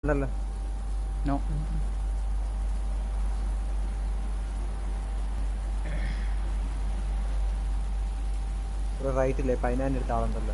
ഉണ്ടല്ലോ നോ ഇവിടെ റൈറ്റില്ലേ പതിനായിരം അടുത്ത ആളുണ്ടല്ലോ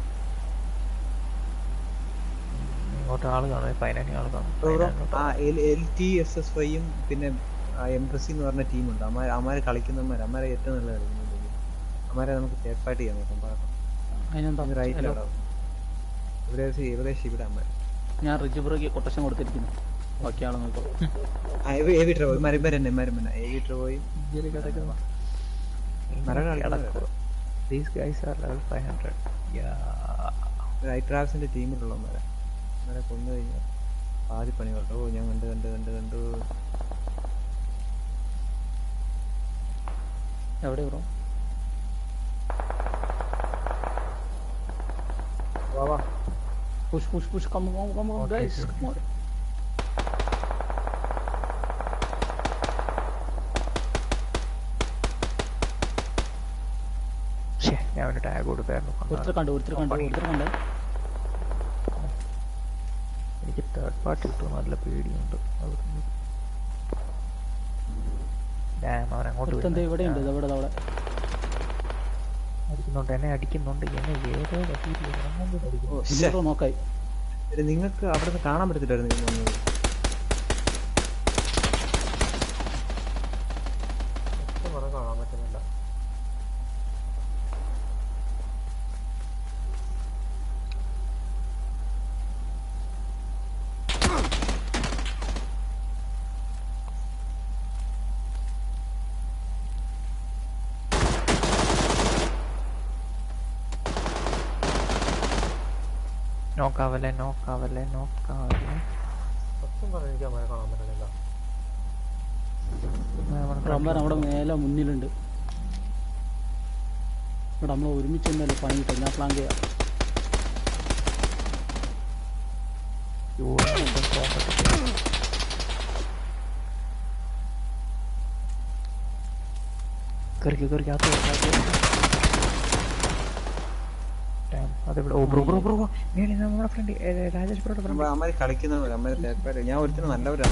ഇങ്ങോട്ട് ആള് കാണും പതിനായിരം ആള് കാണും ബ്രോ പതിനായിരം ആ എൽ ടി എസ് എസ് വൈയും പിന്നെ എംപ്രസി എന്ന് പറഞ്ഞ ടീമുണ്ട് അമ്മാര് അമ്മാര് കളിക്കുന്നവന്മാർ അമ്മാരെ ഏറ്റവും നല്ല കളിക്കുന്നത് അമ്മാരെ നമുക്ക് സേഫായിട്ട് ചെയ്യാൻ നോക്കാം പാകം അതിനെന്താ ഹലോ റൈറ്റിലാണ് ഏകദേശം ഏകദേശം ഇവിടെ അമ്മാര് ഞാൻ റിജുബ്രോയ്ക്ക് കൊട്ടേഷൻ കൊടുത്തിരിക്കുന്നു ബാക്കി ആളെ നോക്കോ ഏവിട്ര പോയി മരം തന്നെ മരം തന്നെ ഏവിട്ര പോയി ഇതില് കിടക്കുന്നു. മരം ഇങ്ങനെ കളിക്കുന്നത് കിടക്കുവാ. These guys are level 500. Yeah. Right ട്രാവൽസിന്റെ ടീമിലുള്ളവന്മാരെ അമ്മാരെ കൊന്നു കഴിഞ്ഞാൽ പാതി പണി കേട്ടോ ഓ ഞാൻ കണ്ട് കണ്ട് കണ്ട് കണ്ടു എവിടെ ബ്രോ വാ വാ push push push come come come Okay, guys sir. Come on ശ്ശേ, ഞാൻ അവന് ടാഗ് കൊടുത്തായിരുന്നു ഒരുത്തർ കണ്ടു ഒരുത്തർ കണ്ടു ഒരുത്തർ കണ്ടു എനിക്ക് തേർഡ് പാർട്ടി കിട്ടും നല്ല പേടിയുണ്ട് അവിടുന്ന്. Damn, അവൻ അങ്ങോട്ട് ഒരുത്തൻ ദേ വരുന്നു. ഇവിടെ ഉണ്ട് അവിടെ അവിടെ അടിക്കുന്നുണ്ട് എന്നെ അടിക്കുന്നുണ്ട് എന്നെ ഏതോ പറ്റിയില്ല അങ്ങോട്ട് അടിക്കുന്നു ഓ ശ്ശെ. ബ്രോ നോക്കായി എടി, നിങ്ങൾക്ക് അവിടെ നിന്ന് കാണാൻ പറ്റത്തില്ലായിരുന്നു നിങ്ങൾ വന്നത് കാണാൻ പറ്റുന്നില്ല നോക്കാവല്ലേ നോക്കാവല്ലേ നോക്കാവല്ലേ സത്യം പറഞ്ഞാൽ എനിക്ക് അമ്മയെ കാണാൻ പറ്റുന്നില്ല റംബാൻ അവിടെ മേലെ മുന്നിലുണ്ട് ഇവിടെ നമ്മൾ ഒരുമിച്ച് തന്നെയല്ലേ പണി കിട്ടും ഞാൻ പ്ലാൻ ചെയ്യാം കറിക്ക് കറിക്ക് അത് അതെവിടെ ഓ ബ്രോ ബ്രോ ബ്രോ മേലെ നമ്മുടെ ഫ്രണ്ട് രാജേഷ് ബ്രോയുടെ ഫ്രണ്ട് അമ്മമാര് കളിക്കുന്നവർ അമ്മമാര് തേപ്പാര് ഞാൻ ഒരുത്തിന് നല്ലവർ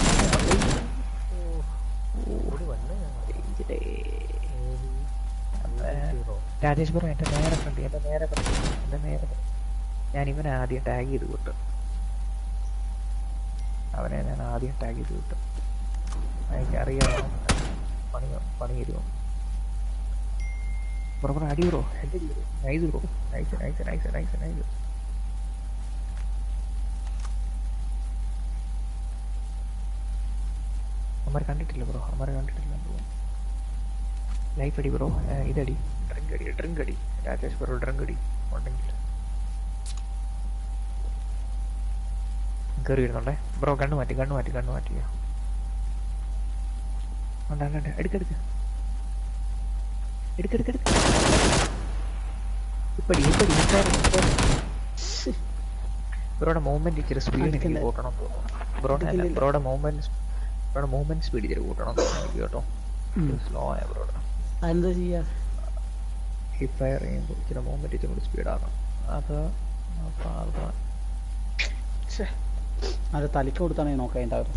രാജേഷ് ബ്രോ എന്റെ നേരെ ഫ്രണ്ട് എന്റെ നേരെ ഫ്രണ്ട് എന്റെ നേരെ front. ഞാൻ ഇവനെ ആദ്യം ടാഗ് ചെയ്ത് വിട്ടു അവനെ ഞാൻ ആദ്യം ടാഗ് ചെയ്ത് വിട്ടു എനിക്ക് അറിയാം പണി പണി തരുമോ ബ്രോ ബ്രോ അടി ബ്രോ എന്റെ nice bro nice nice nice nice nice അമ്മ കണ്ടിട്ടില്ല ബ്രോ അമ്മ കണ്ടിട്ടില്ല ബ്രോ ലൈഫ് അടി ബ്രോ ഇതടി ഡ്രിങ്ക് അടി ഡ്രിങ്ക് അടി രാജേഷ് ബ്രോ ഡ്രിങ്ക് അടി ഉണ്ടെങ്കിൽ കയറി വരുന്നുണ്ടേ ബ്രോ കണ്ണു മാറ്റി കണ്ണു മാറ്റി കണ്ണു മാറ്റിയ ഉണ്ട് ഉണ്ട് എടുക്കെടുക്ക് എടുക്കെടുക്കെടുക്ക് ഇപ്പടി ഇപ്പടി ബ്രോയുടെ മൂവ്മെന്റ് ഇച്ചിരി സ്പീഡ് എനിക്ക് അടിക്കല്ലേ? കൂട്ടണം എന്ന് തോന്നുന്നു ബ്രോയുടെ അല്ല അടിക്കുന്നില്ല. ബ്രോയുടെ മൂവ്മെന്റ് ബ്രോയുടെ മൂവ്മെന്റ് സ്പീഡ് ഇച്ചിരി കൂട്ടണം എന്ന് തോന്നുന്നു എനിക്ക് കേട്ടോ ഉം. സ്ലോ ആയ ബ്രോയുടെ അതെന്താ ചെയ്യാ ഹിപ്പ് ഫയർ ചെയ്യുമ്പോൾ ഇച്ചിരി മൂവ്മെന്റ് ഇച്ചിരി കൂടി സ്പീഡ് ആക്കണം അത് അപ്പൊ അത് അത് തലയ്ക്ക് കൊടുത്താണ് ഞാൻ നോക്കാൻ ഉണ്ടാവും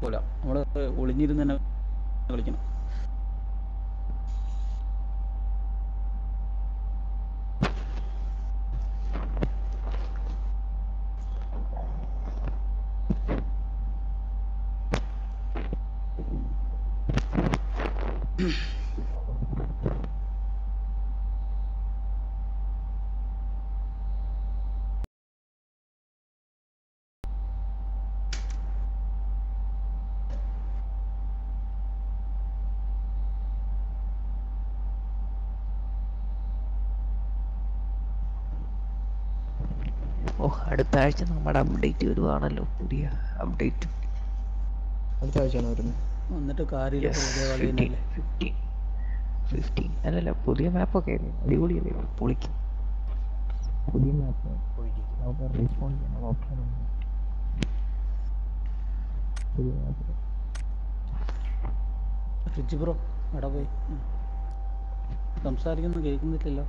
പറ്റൂല നമ്മള് ഒളിഞ്ഞിരുന്ന് തന്നെ കളിക്കണം ഓ അടുത്ത ആഴ്ച നമ്മുടെ അപ്ഡേറ്റ് വരുവാണല്ലോ പുതിയ അപ്ഡേറ്റ് അടുത്ത ആഴ്ചയാണ് വരുന്നത് എന്നിട്ട് കാര്യമില്ല പുതിയ കളി ഫിഫ്റ്റീൻ തന്നെയല്ലേ ഫിഫ്റ്റീൻ ഫിഫ്റ്റീൻ അല്ലല്ല പുതിയ മാപ്പൊക്കെ അടിപൊളിയല്ലേ പൊളിക്കും പുതിയ മാപ്പ് നമുക്ക് റെസ്പോണ്ട് ചെയ്യാൻ ഓപ്ഷൻ ഉണ്ട് പുതിയ മാപ്പ് ഫ്രിഡ്ജ് ബ്രോ എടാ പോയി ഉം. സംസാരിക്കുന്നു കേൾക്കുന്നില്ലല്ലോ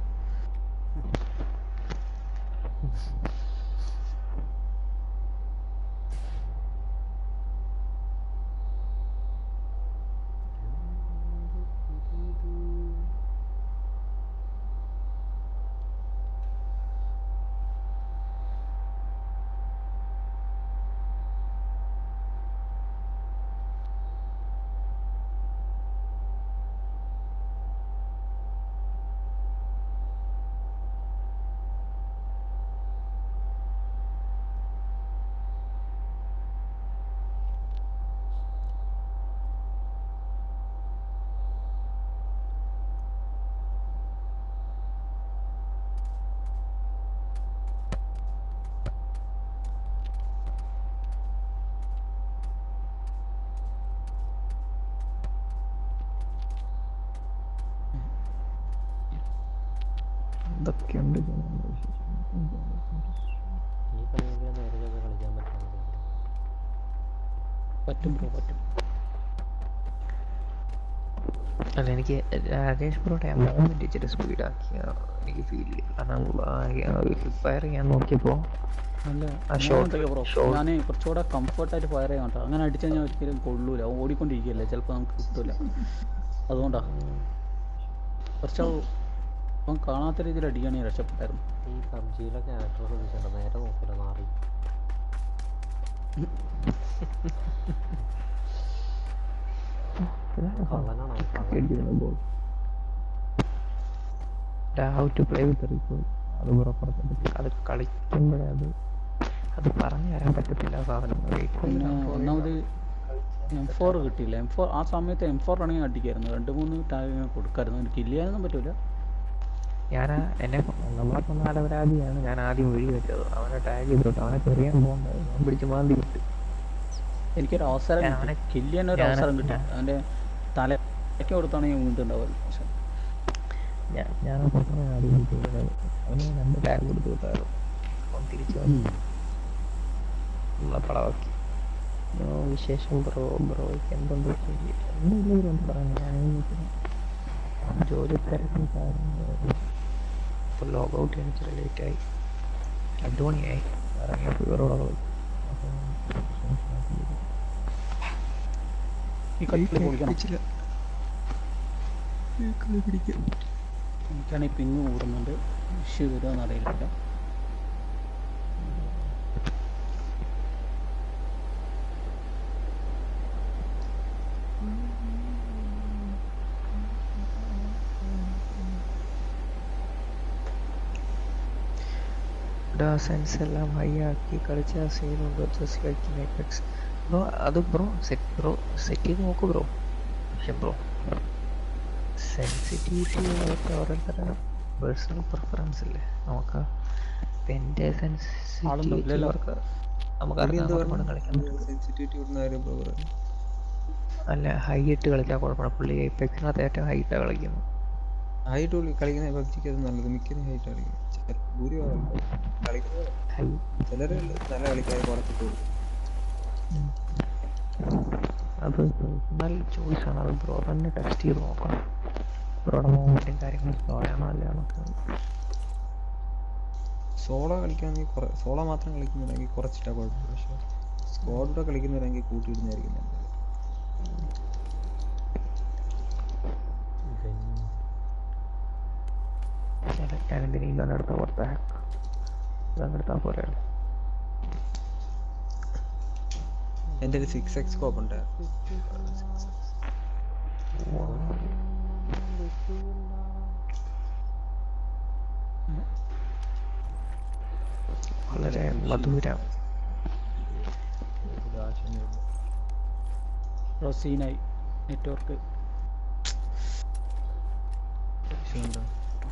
എന്തൊക്കെയുണ്ട് ജനങ്ങളുടെ വിശേഷം ഈ കളിയൊക്കെ നേരത്തെ കളിക്കാൻ പറ്റുന്നത് പറ്റും ബ്രോ പറ്റും അല്ല എനിക്ക് രാജേഷ് ബ്രോയുടെ മൂവ്മെന്റ് ഇച്ചിരി സ്പീഡാക്കിയ എനിക്ക് ഫീൽ ചെയ്തു കാരണം ഫയർ ചെയ്യാൻ നോക്കിയപ്പോൾ അല്ല ആ short- ബ്രോ short- ഞാൻ കുറച്ചുകൂടെ കംഫർട്ടായിട്ട് ഫയർ ചെയ്യാൻ കേട്ടോ അങ്ങനെ അടിച്ചാൽ ഞാൻ ഒരിക്കലും കൊള്ളൂല അവൻ ഓടിക്കൊണ്ടിരിക്കുകയല്ലേ ചിലപ്പോൾ നമുക്ക് കിട്ടൂല അതുകൊണ്ടാ കുറച്ച് അവൻ കാണാത്ത രീതിയിൽ അടിക്കുകയാണെങ്കിൽ രക്ഷപ്പെട്ടായിരുന്നു ഈ പബ്ജിയിലെ ക്യാരക്ടർ ശ്രദ്ധിച്ചിട്ടുണ്ട് നേരെ നോക്കൂല മാറി കള്ളനാണോ കള്ളൻ how to play with recoil അത് പുറപ്പെടുത്തിട്ട് അത് കളിക്കുമ്പോഴേ അത് അത് പറഞ്ഞു തരാൻ പറ്റത്തില്ല ആ സാധനം പിന്നെ ഒന്നാമത് എം ഫോർ കിട്ടിയില്ല എം ഫോർ ആ സമയത്ത് എം ഫോർ ആണെങ്കിൽ അടിക്കായിരുന്നു രണ്ട് മൂന്ന് ടാഗ് കൊടുക്കായിരുന്നു എനിക്ക് കില്ല് ചെയ്യാനൊന്നും പറ്റൂല ഞാൻ എന്നെ നമ്മളെ കൊന്ന അലവരാതിയാണ് ഞാൻ ആദ്യം വഴി വെച്ചത് അവനെ ടാഗ് ചെയ്തിട്ട് അവനെ ചെറിയാൻ പോകണ്ടായിരുന്നു അവൻ പിടിച്ച് മാന്തി വിട്ട് എനിക്കൊരു അവസരം ഞാൻ കിട്ടി അവനെ- കില്ല് ചെയ്യാൻ ഒരു ഞാൻ- അവസരം കിട്ടി ഞാൻ- അവൻ്റെ തലയ്ക്ക് കൊടുത്താണെങ്കിൽ വീണ്ടുണ്ടാവുമല്ലോ പക്ഷെ ഞാൻ ഞാൻ ആ പൊട്ടനെ ആദ്യം വിളിച്ചത് അവന് രണ്ട് ടാഗ് കൊടുത്ത് വിട്ടായിരുന്നു അവൻ തിരിച്ചു വന്നു നമ്മളെ പടവാക്കി ബ്രോ വിശേഷം ബ്രോ ബ്രോയ്ക്ക് എന്തുണ്ട് വിശേഷം എന്തില്ല ബ്രോ എന്ന് പറയാൻ ഞാൻ ജോലി തിരക്കും കാര്യങ്ങളും ഇപ്പോൾ ലോഗ് ഔട്ട് ചെയ്യാൻ ഇച്ചിരി ലേറ്റായി രണ്ട് മണിയായി ഇറങ്ങിയപ്പോൾ ഇവരോടെ കളിച്ചു ഈ കളി പൊളിക്കണം എനിക്കാണെങ്കിൽ പിങ് കൂടുന്നുണ്ട് ഇഷ്യൂ വരുമോന്ന് അറിയില്ല സെൻസ് എല്ലാം ഹൈ ആക്കി കളിച്ച സീനുണ്ട് ചെസ് കളിക്കുന്ന എഫക്ട്സ് ബ്രോ അത് ബ്രോ സെറ്റ് ബ്രോ സെറ്റ് ചെയ്ത് നോക്കൂ ബ്രോ പക്ഷെ ബ്രോ സെൻസിറ്റിവിറ്റി അതൊക്കെ ഓരോരുത്തരുടെ പേഴ്സണൽ പ്രിഫറൻസ് അല്ലേ നമുക്ക് ഇപ്പം എൻ്റെ ആളുണ്ടോ? സെൻസിറ്റിവിറ്റി ഇല്ലല്ലോ. അവർക്ക് നമുക്ക് അറിയാം കുഴപ്പമാണ് കളിക്കാൻ പറ്റും സെൻസിറ്റിവിറ്റി കൂടുന്ന കാര്യം ബ്രോ പറയുന്നത് അല്ല ഹൈ ഇട്ട് കളിച്ചാൽ കുഴപ്പമാണ് പുള്ളി എഫക്സിനകത്ത് ഏറ്റവും ഹൈ ഇട്ടാണ് കളിക്കുന്നത് ഹൈറ്റ് കളിക്കുന്ന പബ്ജിക്ക് അത് നല്ലത് മിക്കതും ഹൈറ്റ് കളിക്കും ചില- ഭൂരിഭാഗം കളിക്കുന്നത് ഹൈ ചിലര് നല്ല കളിക്കാതെ കുറച്ചിട്ട് കൊടുക്കും അത് പേഴ്സണൽ ചോയ്സ് ആണ് അത് ബ്രോ തന്നെ ടെസ്റ്റ് ചെയ്ത് നോക്കണം ബ്രോയുടെ മൂവ്മെൻറ്റും കാര്യങ്ങളും സ്ലോ ആണോ അല്ലയാണോ സോളോ കളിക്കുകയാണെങ്കിൽ കുറെ സോളോ മാത്രം കളിക്കുന്നുണ്ടെങ്കിൽ കുറച്ചിട്ടാ കുഴപ്പമില്ല പക്ഷെ സ്ക്വാഡൂടെ കളിക്കുന്നവരെങ്കിൽ കൂട്ടിയിടുന്നതായിരിക്കും നല്ലത് ഇവൻ ഞാൻ ഞാനെന്തിനാ ഇതാണ് എടുത്ത പുറത്തെ ഇതാണ് എടുത്താൽ പോരെ എൻ്റെ ഒരു സിക്സ് എക്സ് സ്കോപ്പ് ഉണ്ട് വളരെ മധുരം ഒരു ആവശ്യമൊന്നുമില്ല റൊസീനായി നെറ്റ്വർക്ക് ആവശ്യമുണ്ടോ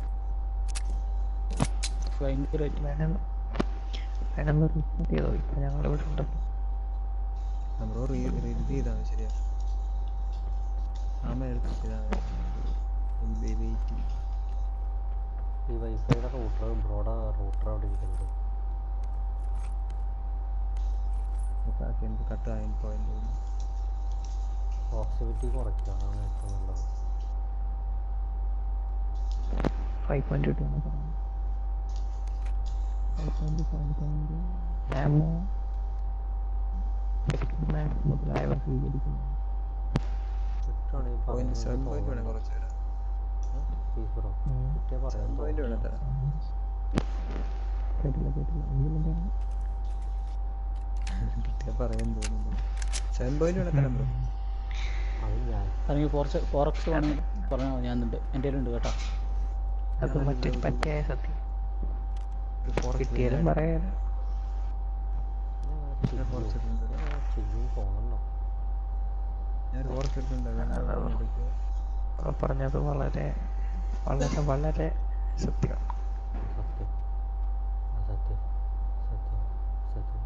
ഭയങ്കരമായിട്ട് വേണം വേണമെന്ന് റിപ്പോർട്ട് ചെയ്തോ ഇപ്പം ഞങ്ങളിവിടെ ഉണ്ടല്ലോ ബ്രോ റീ ഇത് ചെയ്താൽ മതി ശരിയാ ആമ എടുത്ത് ചെയ്താൽ മതി വെയിറ്റ് ഈ വൈഫൈയുടെ റൂട്ടർ ബ്രോഡ റൂട്ടർ അവിടെ ഇരിക്കുന്നത് എന്ത് കട്ട് ആയി പോയെന്ന് തോന്നുന്നു പ്രോക്സിമിറ്റി കുറയ്ക്കുക അതാണ് ഏറ്റവും നല്ലത് ഫൈവ് പോയിന്റ് ടു ആണ് പറയുന്നത് five point five point ammo max മുതലായവ സ്വീകരിക്കുന്നു കിട്ടുകയാണെങ്കിൽ പോയിന്റ് സെവൻ പോയിന്റ് വേണേ കുറച്ച് തരാം ബ്രോ കിട്ടിയാൽ പറയാൻ സെവൻ പോയിന്റ് വേണേ തരാം കേട്ടില്ല കേട്ടില്ല എങ്കിലും തരാം കിട്ടിയാൽ പറയാൻ തോന്നുന്നു സെവൻ പോയിന്റ് വേണേ തരാം ബ്രോ അത് ഞാൻ അല്ലെങ്കിൽ ഫോർച്ച് ഫോറക്സ് വേണമെങ്കിൽ പറഞ്ഞാൽ മതി ഞാനുണ്ട് എൻ്റെ കയ്യിലുണ്ട് കേട്ടോ അത് മറ്റൊരു പറ്റയായ സത്യം ഒരു ഫോറക്സ് കിട്ടിയാലും പറയാലോ ഞാൻ ഫോറക്സ് ഇട്ടിട്ടുണ്ട് ചെയ്യും പോകണല്ലോ ഞാൻ ഒരു ഫോറക്സ് ഇട്ടിട്ടുണ്ട് വേണ്ട എടുക്കുക. അപ്പോൾ പറഞ്ഞത് വളരെ വളരെ വളരെ സത്യം സത്യം അസത്യം സത്യം സത്യം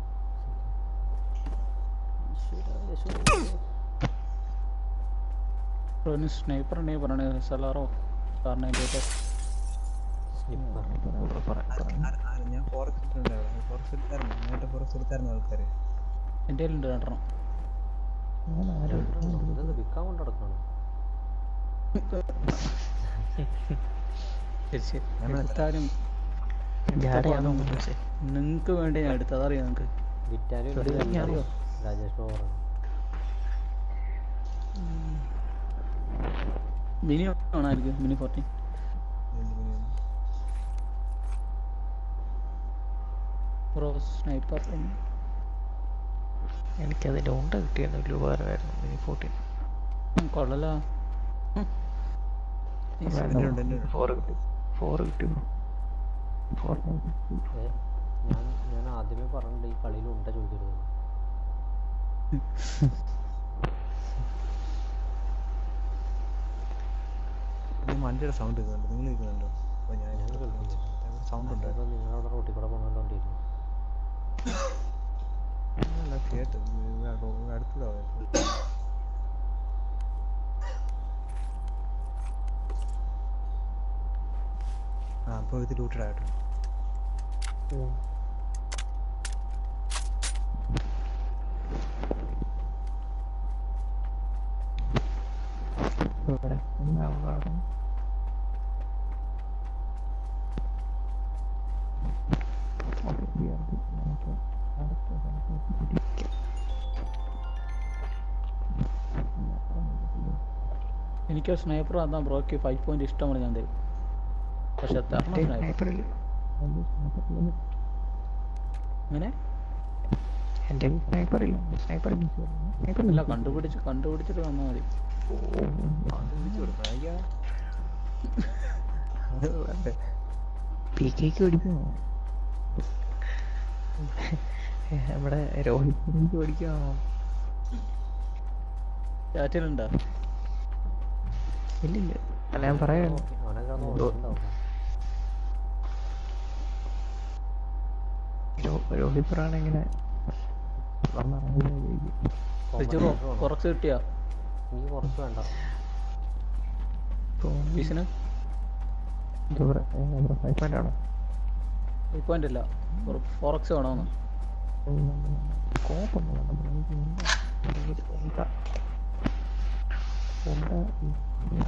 ഒരു സ്നൈപ്പർ ഉണ്ടെങ്കിൽ പറയണേ സലാറോ കാരണം എൻ്റെ സ്നിപ്പർ പറ- പറ- ആര്- ആര്? ഞാൻ ഫോറക്സ് ഇട്ടിട്ടുണ്ടായിരുന്നു ഫോറക്സ് എടുത്തായിരുന്നു നേരത്തെ ഫോറക്സ് എടുത്തായിരുന്നു ആൾക്കാർ എൻ്റെ കയ്യിലുണ്ട് രണ്ടെണ്ണം ഞാൻ ആരും ഇതെന്ത് വിൽക്കാൻ കൊണ്ട് നടക്കണം ശരി ശരി ഞാൻ വേണം. എടുത്താലും ജാടയാണോ നിങ്ങൾക്ക് വേണ്ടി ഞാൻ എടുത്തത് അതറിയാം നിങ്ങൾക്ക് വിറ്റാലും ചെറിയ അറിയോ? രാജേഷ് ബാബു പറയണം മിനി ആണായിരിക്കും മിനി ഫോർട്ടീൻ ബ്രോ സ്നൈപ്പർ എനിക്കതിൻ്റെ ഉണ്ട കിട്ടിയെന്ന് വലിയ ഉപകാരമായിരുന്നു മിനി ഫോർട്ടീൻ കൊള്ളല എൻ്റെ ഉണ്ട്, എൻ്റെ ഉണ്ട്. ഫോർ കിട്ടി ഫോർ കിട്ടി ഫോർ ഏ ഞാൻ ഞാൻ ആദ്യമേ പറഞ്ഞിട്ടുണ്ട് ഈ കളിയിൽ ഉണ്ട ചോദിക്കരുത് ഞാൻ വണ്ടിയുടെ സൗണ്ട് കേൾക്കുന്നുണ്ട് നിങ്ങൾ കേൾക്കുന്നുണ്ടോ അപ്പോൾ ഞാൻ ഞാൻ കേൾക്കുന്നില്ല. സൗണ്ട് ഉണ്ട് അപ്പോൾ നിങ്ങളവിടെ റോട്ടിൽ കൂടെ പോകുന്നതുകൊണ്ടിരുന്നു അല്ല കേട്ടത് അടുത്തതാ ആ അപ്പോൾ ഇത് ലൂട്ടഡ് ആയിട്ടുണ്ട് ഇവിടെ ഉണ്ടാവുകയാണ് ഓക്കെ നമുക്ക് അടുത്ത സ്ഥലത്ത് പിടിക്കാം എനിക്ക് സ്നൈപ്പർ തന്നാ ബ്രോക്ക് ഫൈവ് പോയിന്റ് ഇഷ്ടമാണ് ഞാൻ തരും പക്ഷെ തരണം സ്നൈപ്പർ സ്നൈപ്പറിൽ അങ്ങനെ എൻ്റെ സ്നൈപ്പറില്ല സ്നൈപ്പർ സ്നൈപ്പർ അല്ല കണ്ടുപിടിച്ച് കണ്ടുപിടിച്ചിട്ട് വന്നാൽ മതി വിളിച്ചു കൊടുക്കണം അയ്യാ അത് വേണ്ടേ പി കെക്ക് പഠിക്കണോ നമ്മുടെ രോഹിത് ശർമ്മയ്ക്ക് പഠിക്കണോ ചാറ്റിലുണ്ടോ ഇല്ലില്ല അല്ല ഞാൻ പറയാം അവനെ കിടന്ന് ഓടുന്നുണ്ടാവും രോഹിത് പറയാൻ ഇങ്ങനെ വന്നിറങ്ങുന്നതായിരിക്കും റിജറോ കുറച്ച് കിട്ടിയാ എനിക്ക് കുറച്ച് വേണ്ട പീസിന് ഫൈവ് പോയിന്റ് ആണോ ഫൈവ് പോയിന്റ് അല്ല ഫോറക്സ് വേണമെന്ന് കോപ്പൊന്നും വേണ്ട bro. എനിക്ക് ഉണ്ട. എനിക്ക് ഉണ്ട. ഉണ്ട ഈ-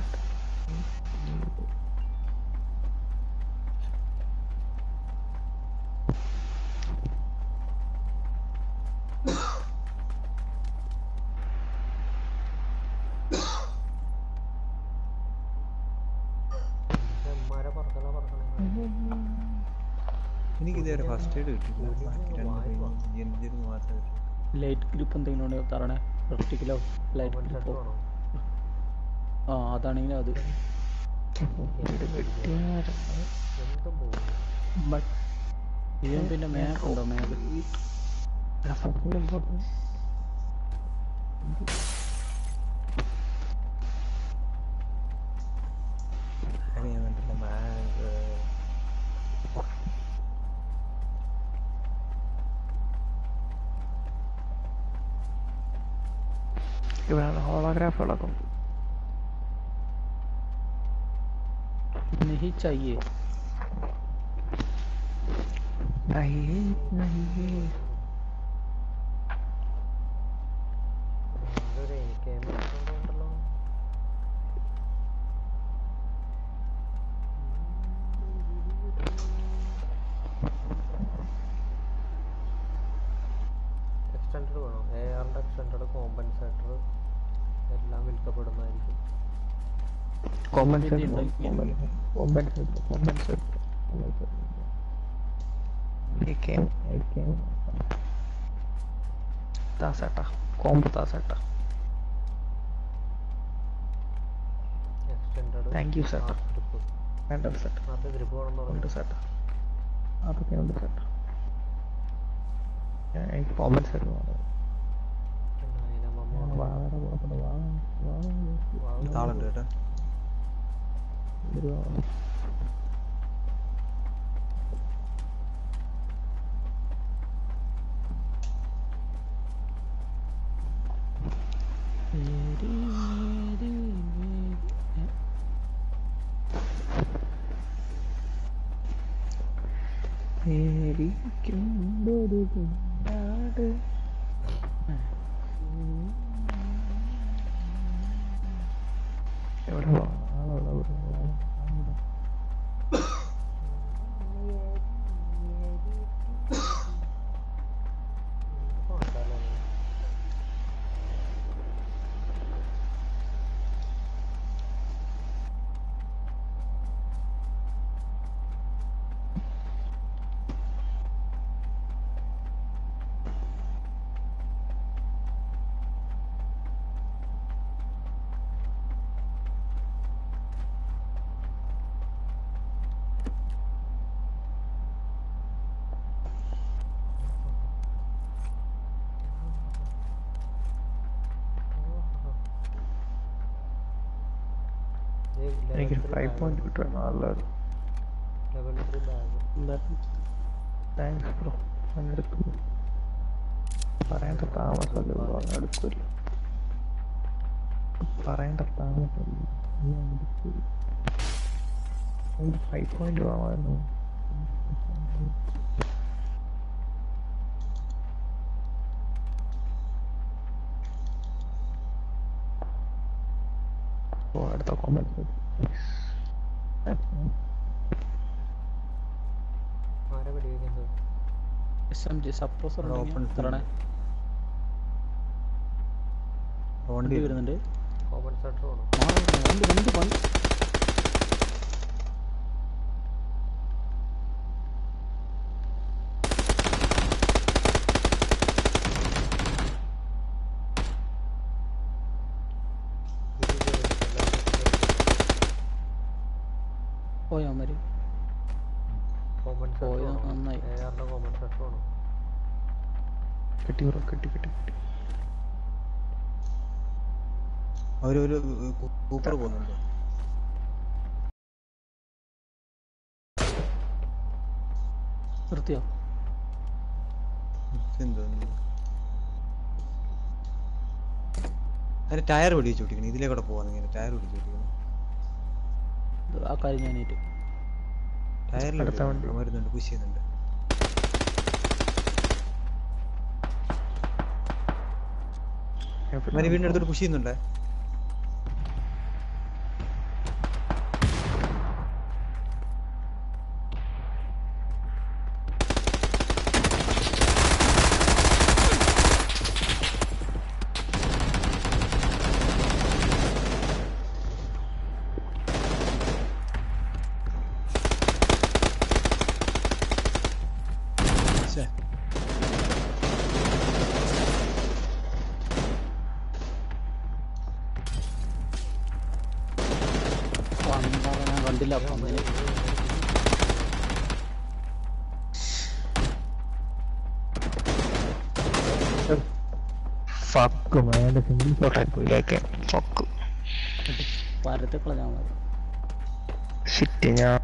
ആരെ പറക്കല പറക്കണേ എനിക്ക് ഇതുവരെ ഫസ്റ്റ് എയ്ഡ് കിട്ടില്ല ബാക്കി രണ്ട് എൻജിന് മാത്രമേ കിട്ടൂ ലൈറ്റ് ഗ്രൂപ്പ് എന്തെങ്കിലും ഉണ്ടെങ്കിൽ തരണേ വെർട്ടിക്കലോ ലൈറ്റ് കോമൺ സെറ്റ് ഗ്രൂപ്പോ വേണോ ആ അതാണെങ്കിൽ അത് എന്തും പോകും ബട്ട് ഇവൻ പിന്നെ മാഗ് ഉണ്ടോ മാഗ് അത് ഞാൻ കണ്ടില്ല ബാഗ് ഇവിടെയാണ് ഹോളോഗ്രാഫുകളൊക്കെ नहीं चाहिए नहीं नहीं ആരൊരു എനിക്ക് ഉണ്ടല്ലോ എക്സ്റ്റൻഡ് വേണോ എ ആറിൻ്റെ എക്സ്റ്റൻഡ് കോമ്പൻസേറ്റർ എല്ലാം വിൽക്കപ്പെടുന്നതായിരിക്കും കോമ്പൻസേറ്റ് ഉണ്ടെങ്കിൽ- കോമ്പൻസേറ്റ് കോമ്പൻസേറ്റ് താസേട്ടാ കോമ്പ് താസേട്ടാ extend Thank you, sir. Grip വേണ്ട സെറ്റ് അത് ഗ്രിപ്പ് വേണമെന്ന് ഉണ്ട് പറഞ്ഞു സെറ്റ് അതൊക്കെ ഉണ്ട് സെറ്റ് എനിക്ക് കോമ്പൻസേറ്റ് വേണം പിന്നെ അതിനമ്മ വാഴയുടെ കുഴപ്പമില്ല വാഴ വാഴ താളുണ്ട് കേട്ടോ ഒരു എനിക്കുണ്ടൊരു കുഞ്ഞാട് എവിടെ പോണം ആളെവിടെ ഇവിടെ ആളെവിടെ? എനിക്ക് ഫൈവ് പോയിന്റ് കിട്ടണം നല്ലത് level three bag thanks bro എടുത്തു പറയേണ്ട താമസമല്ലേ ബ്രോ അങ്ങ് എടുക്കില്ല പറയേണ്ട താമസമല്ലേ ഞാൻ എടുക്കില്ല എനിക്ക് ഫൈവ് പോയിന്റ് വേണമായിരുന്നു ഓ അടുത്ത കോമന്റ് ആരെ വെടിവെക്കുന്നത് എസ് എം ജി സപ്രസർ ഇവിടെ ഉണ്ടെങ്കിൽ open തരണേ വണ്ടി വണ്ടി വരുന്നുണ്ട് കോമ്പൻസേറ്റർ വേണോ മാറ് വണ്ടി വണ്ടി വണ്ടി പോയാ മതി കോമ്പൻസേറ്റർ പോയത് വേണോ നന്നായി. എ ആറിൻ്റെ കോമ്പൻസേറ്റർ വേണോ കിട്ടി ബ്രോ കിട്ടി കിട്ടി കിട്ടി അവരൊരു കൂപ്പർ പോകുന്നുണ്ട് നിർത്തിയോ എന്തോ അതിന്റെ ടയർ പിടിച്ചു പിടിക്കണം ഇതിലേക്കൂടെ പോവാന്ന് ഇങ്ങനെ ടയർ പിടിച്ചു പിടിക്കണം ഇത് ആ കാര്യം ഞാനേറ്റ് ടയറിൽ അടുത്ത വണ്ടി. വരുന്നുണ്ട് പുഷ് ചെയ്യുന്നുണ്ട് മരി വീടിന്റെ അടുത്തോട്ട് പുഷ് ചെയ്യുന്നുണ്ടേ കണ്ടില്ല പന്നിനെ ഫക്ക് അയാളുടെ സിംഗിൾ ഷോട്ടായി പോയി കേക്ക് ഫക്ക് പരത്തെ കളഞ്ഞാൽ മതി ഷിറ്റ് ഞാൻ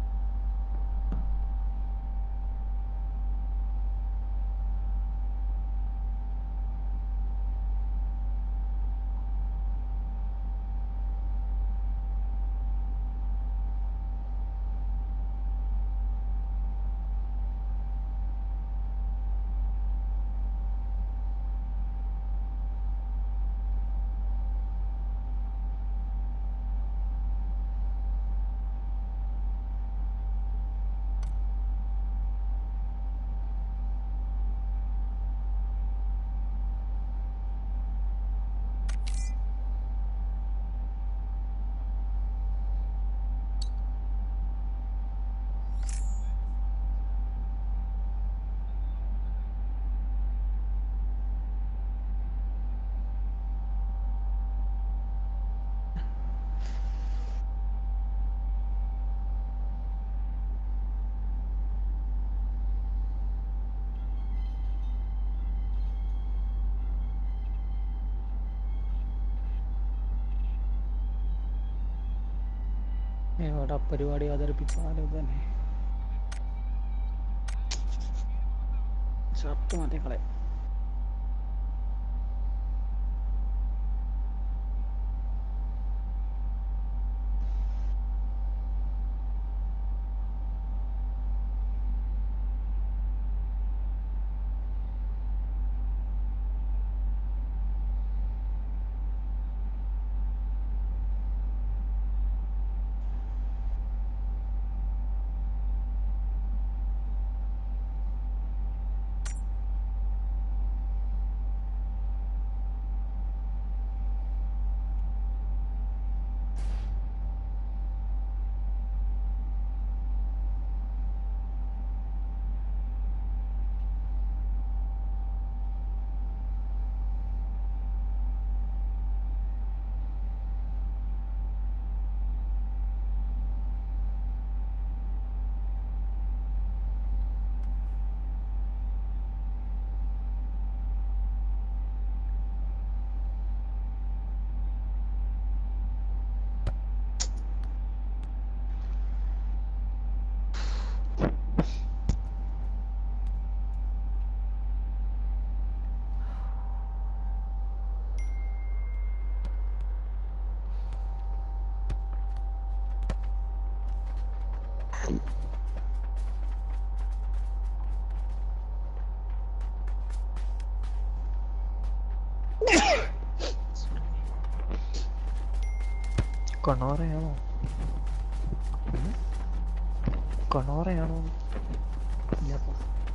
എവിടെ പരിപാടി അവതരിപ്പിച്ചാലും ഇത് തന്നെ ഷർട്ട് മാറ്റി കളെ കൊണോറയാണോ കൊണോറയാണോ ഇല്ലപ്പോ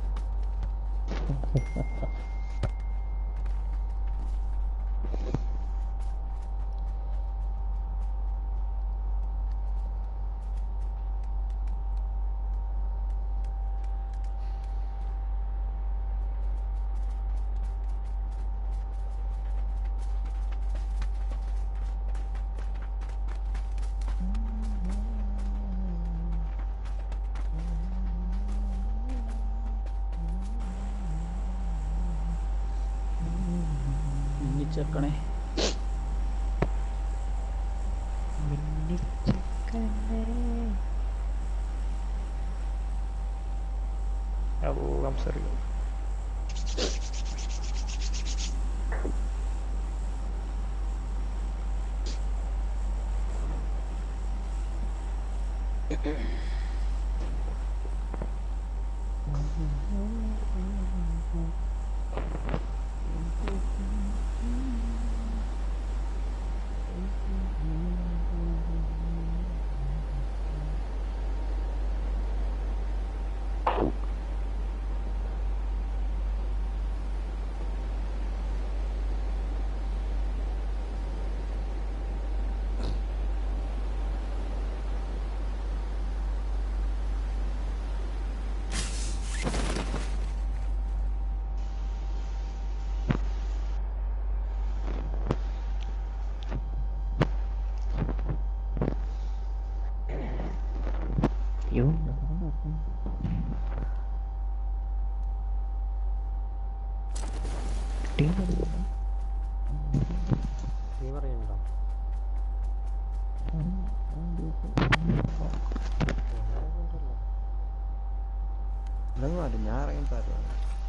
മിന്നിച്ചേക്കണേ Oh, I'm sorry. അയ്യോ ഞാൻ പറഞ്ഞു. ടീം എടുക്കുന്നു നീ പറയുന്നുണ്ടോ ഞാനുണ്ടല്ലോ ഇതൊന്നും മാറി ഞാൻ ഇറങ്ങി തരാം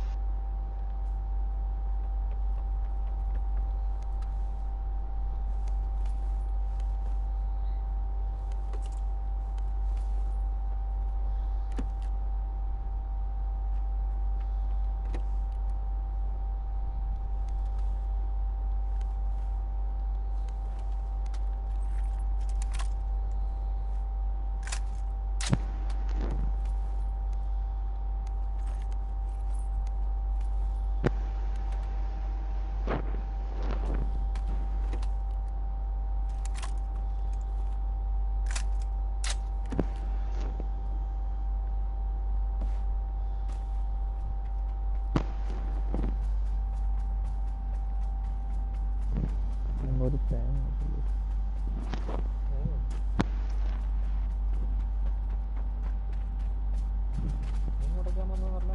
ഒരു പ്ലാൻ നീ മുടക്കാൻ വന്നതല്ല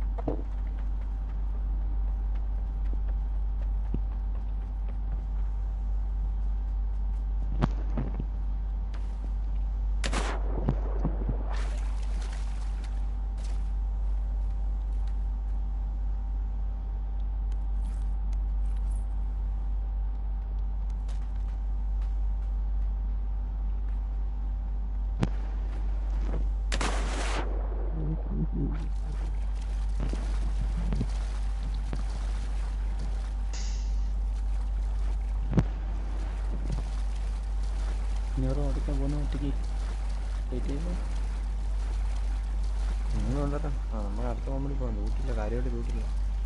ഇനി ഒരു ഓടിക്കാൻ പോകുന്ന ഒറ്റയ്ക്ക് വെയിറ്റ് ചെയ്യുന്നു നിങ്ങൾ ഉണ്ടല്ലോ ആ നമുക്ക് അടുത്ത മൊമെന്റ് പോകാം ലൂട്ടില്ല കാര്യമായിട്ട് ലൂട്ടില്ല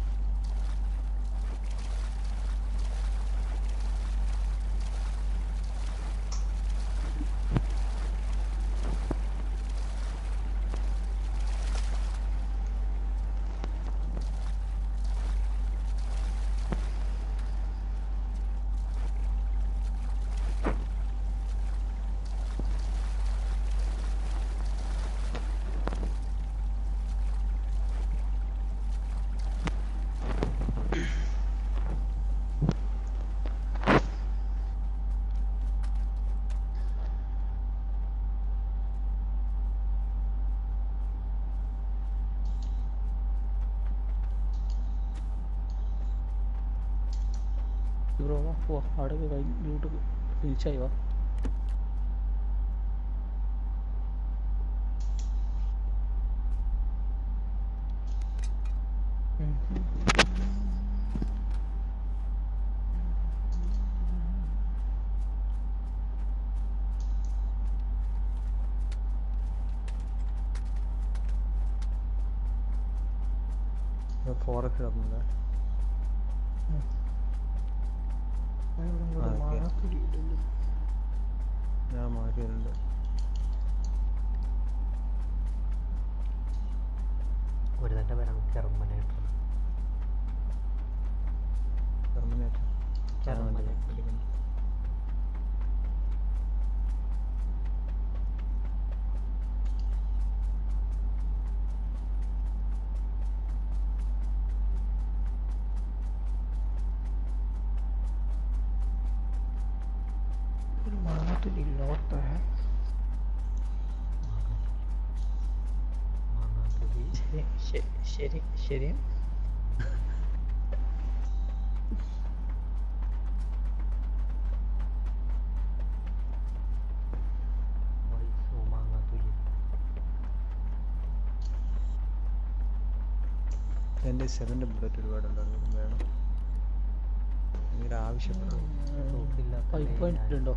ബ്രോ വാ പോവാ അവിടെയൊക്കെ കഴിഞ്ഞ് ലൂട്ട് ഫിനിഷായി വാ ഫോറസ്റ്റ് കിടക്കുന്നുണ്ട് ആ, ഓക്കേ. ഞാൻ മാറ്റിയിട്ടുണ്ട് ഒരു തന്റെ പേരാണ് കെർമനേറ്റർ ടെർമിനേറ്റർ കെർമനേറ്റർ ഒരു മാങ്ങാത്തൊലിയില്ല what the heck? മാങ്ങാത്തൊലി ശരി ശരി ശരി ശരി വൈസോ മാങ്ങാത്തൊലി എൻ്റെ സെവൻ്റെ ബുള്ളറ്റ് ഒരുപാടുണ്ടായിരുന്നു വേണം ഭയങ്കര ആവശ്യപ്പെടുന്നു തോക്കില്ലാത്ത ഫൈവ് പോയിന്റ് ഉണ്ടോ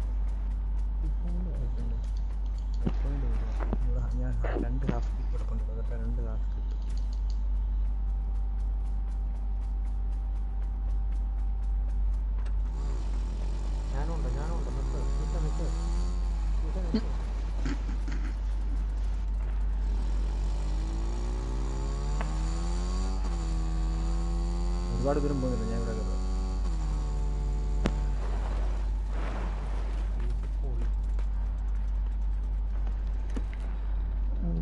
ഞാൻ രണ്ട് ഹാഫ് കിറ്റ് കിടപ്പുണ്ട് അതൊക്കെ രണ്ട് ഹാഫ് കിറ്റ് ഞാനുണ്ട് ഞാനുണ്ട് നിക്ക് നിക്ക് നിക്ക് നിക്ക് നിക്ക് ഒരുപാട് ദൂരം പോകുന്നില്ല ഞാൻ ഇവിടെ കയറുക ഇത് പൊളി.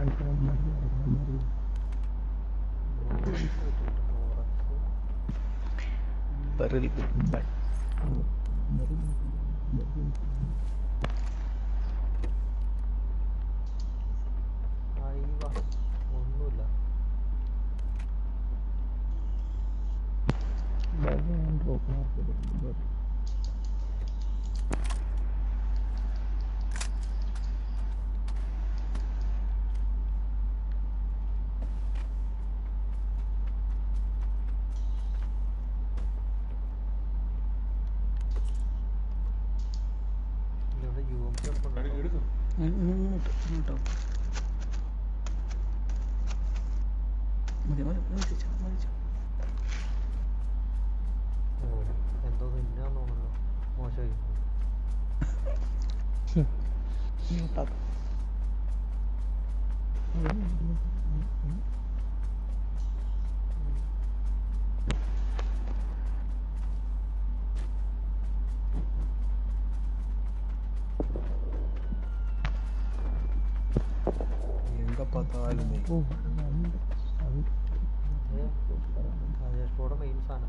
Barrel with butt. അയ്യ ഒന്നുമില്ല Barrel and rope market. But ഇവിടെ യു എം പി ഒക്കെ ഉണ്ടോ? ഇങ്ങോട്ട് ഇങ്ങോട്ടോ മതി മതി മതി ചേച്ചാ, മതി ചേച്ചാ. ഓ, എന്തോ തിന്നാന്ന് തോന്നുന്നല്ലോ മോശമായി എങ്ക பார்த்தாலும் നീ oh, and sound. രാജേഷോടെ മെയിൻ സാധനം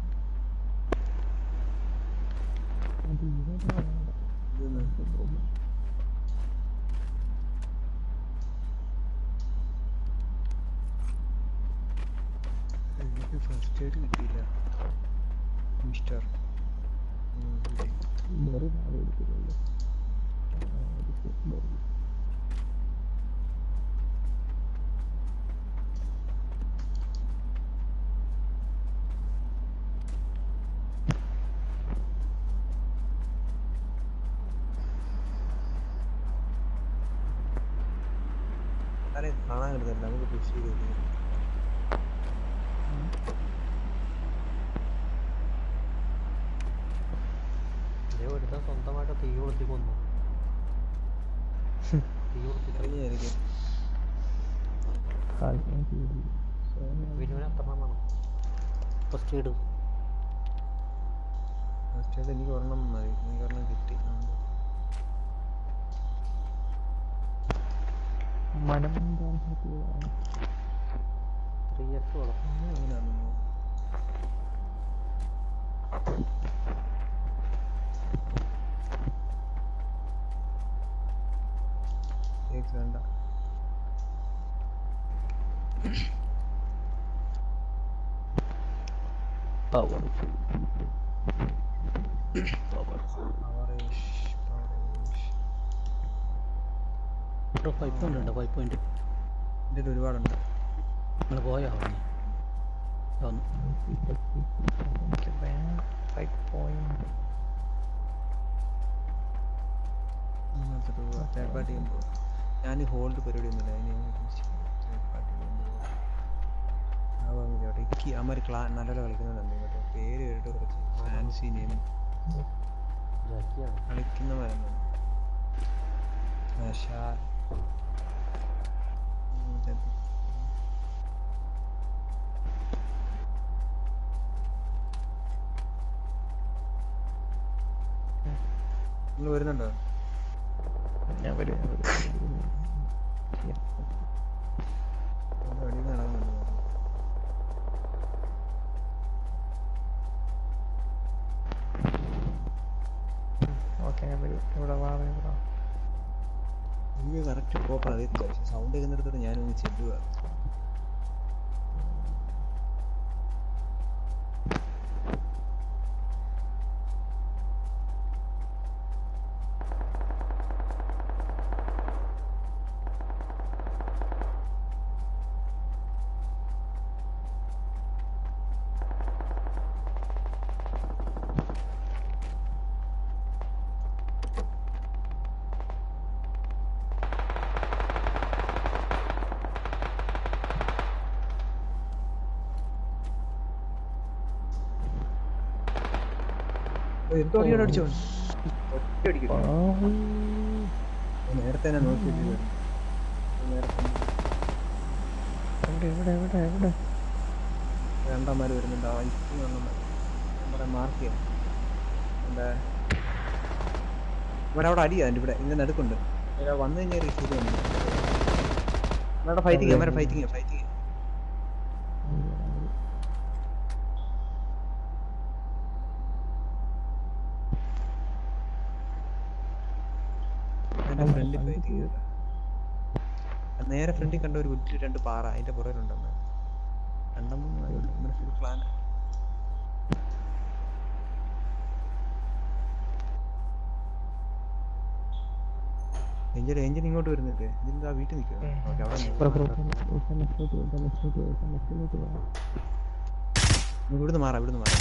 അത് ഇവിടെ ഇതൊന്ന് എനിക്ക് ഫസ്റ്റ് എയ്ഡ് കിട്ടിയില്ല മിസ്റ്റർ Barrel ആദ്യം എടുക്കുന്നുള്ളൂ. ആ, എടുക്ക് barrel. ആരെ കാണാൻ കിട്ടുന്നില്ല നമുക്ക് പുഷ് ചെയ്ത് ഇതേ ഒരുത്തൻ സ്വന്തമായിട്ട് തീ കൊളുത്തി കൊന്നു തീ കൊളുത്തിട്ട് കഴിഞ്ഞായിരിക്കും കാൽക്കാൻ ചെയ്തു. So, വിനുവിന് എത്ര എണ്ണം വേണം ഫസ്റ്റ് എയ്ഡ് ഫസ്റ്റ് എയ്ഡ് എനിക്ക് ഒരെണ്ണം മതി എനിക്ക് ഒരെണ്ണം കിട്ടി അതുകൊണ്ട് മനം എന്താണ് ഹാപ്പിയാണ് ത്രീ എക്സ് വേണം ഒന്നും അങ്ങനെയാണെന്നോ കേക്ക് വേണ്ട പവർഫുൾ പവറേഷ് പവറേഷ് ഇവിടെ ഫൈവ് പോയിന്റ് ഉണ്ട് ഫൈവ് പോയിന്റ് എൻ്റെ കയ്യിൽ ഒരുപാടുണ്ട് നിങ്ങൾ പോയോ അവിടെ വന്നു എനിക്ക് വേണം ഫൈവ് പോയിന്റ് അങ്ങനത്തെ രൂപ തേർഡ് പാർട്ടി ചെയ്യുമ്പോൾ ഞാൻ ഹോൾഡ് പരിപാടി ഒന്നുമില്ല അതിന് തേർഡ് പാർട്ടി ഇക്ക് അമ്മ ക്ലാ നല്ലപോലെ കളിക്കുന്നുണ്ട് കേട്ടോ പേര് കേട്ടിട്ട് കുറച്ച് ഫാൻസി നെയിം ജാക്കിയാണ് കളിക്കുന്നവരുണ്ട് നഷാൽ നിങ്ങൾ വരുന്നുണ്ടോ ഞാൻ വരും ഞാൻ വരും. Yeah. ഒന്ന് വെളിയിൽ നിന്ന് നടക്കുന്നുണ്ട് ഓക്കെ ഞാൻ വരും ഇവിടെ വാ ഇവിടെ എനിക്ക് കറക്റ്റ് പ്രോപ്പർ അറിയത്തില്ല പക്ഷെ സൗണ്ട് കേൾക്കുന്നിടത്തോട്ട് ഞാനൊന്ന് ചെല്ലുക എന്തോ അടിയോടെ അടിച്ചോ ഒറ്റ അടിക്കും ആവൂ. നേരത്തെ തന്നെ നോക്കി നേരത്തെ എവിടെ എവിടെ എവിടെ എവിടെ രണ്ടാമാര് വരുന്നുണ്ട് ആ ഇപ്പം രണ്ടാമാര് നമ്മുടെ മാർക്ക് ചെയ്യാം എന്താ ഇവിടെ അവിടെ അടിയാ എൻ്റെ ഇവിടെ ഇങ്ങനെ നടുക്കുണ്ട് ഇവിടെ വന്നു കഴിഞ്ഞാൽ ശരി വന്നു നമ്മുടെ ഫൈറ്റിംഗ് നമ്മുടെ ഫൈറ്റിംഗ് ഫൈറ്റിംഗ് എന്റെ ഫ്രണ്ട് ഫൈറ്റിംഗ് നേരെ ഫ്രണ്ടിൽ കണ്ട ഒരു വലിയ രണ്ട് പാറ അതിന്റെ പുറകിലുണ്ടെന്ന് രണ്ടെണ്ണം ഫുൾ പ്ലാൻ ഏഞ്ചൽ ഏഞ്ചൽ ഇങ്ങോട്ട് വരുന്നില്ലേ ഇതിന്റെ ആ വീട്ടിൽ നിൽക്കുക ഓക്കെ അവിടെ നിന്ന്. ബ്രോ ബ്രോ ലെഫ്റ്റിലോട്ട് പോകാം ലെഫ്റ്റിലോട്ട് പോകാം ലെഫ്റ്റിലോട്ട് പോകാം ഇവിടുന്ന് മാറാം ഇവിടുന്ന് മാറാം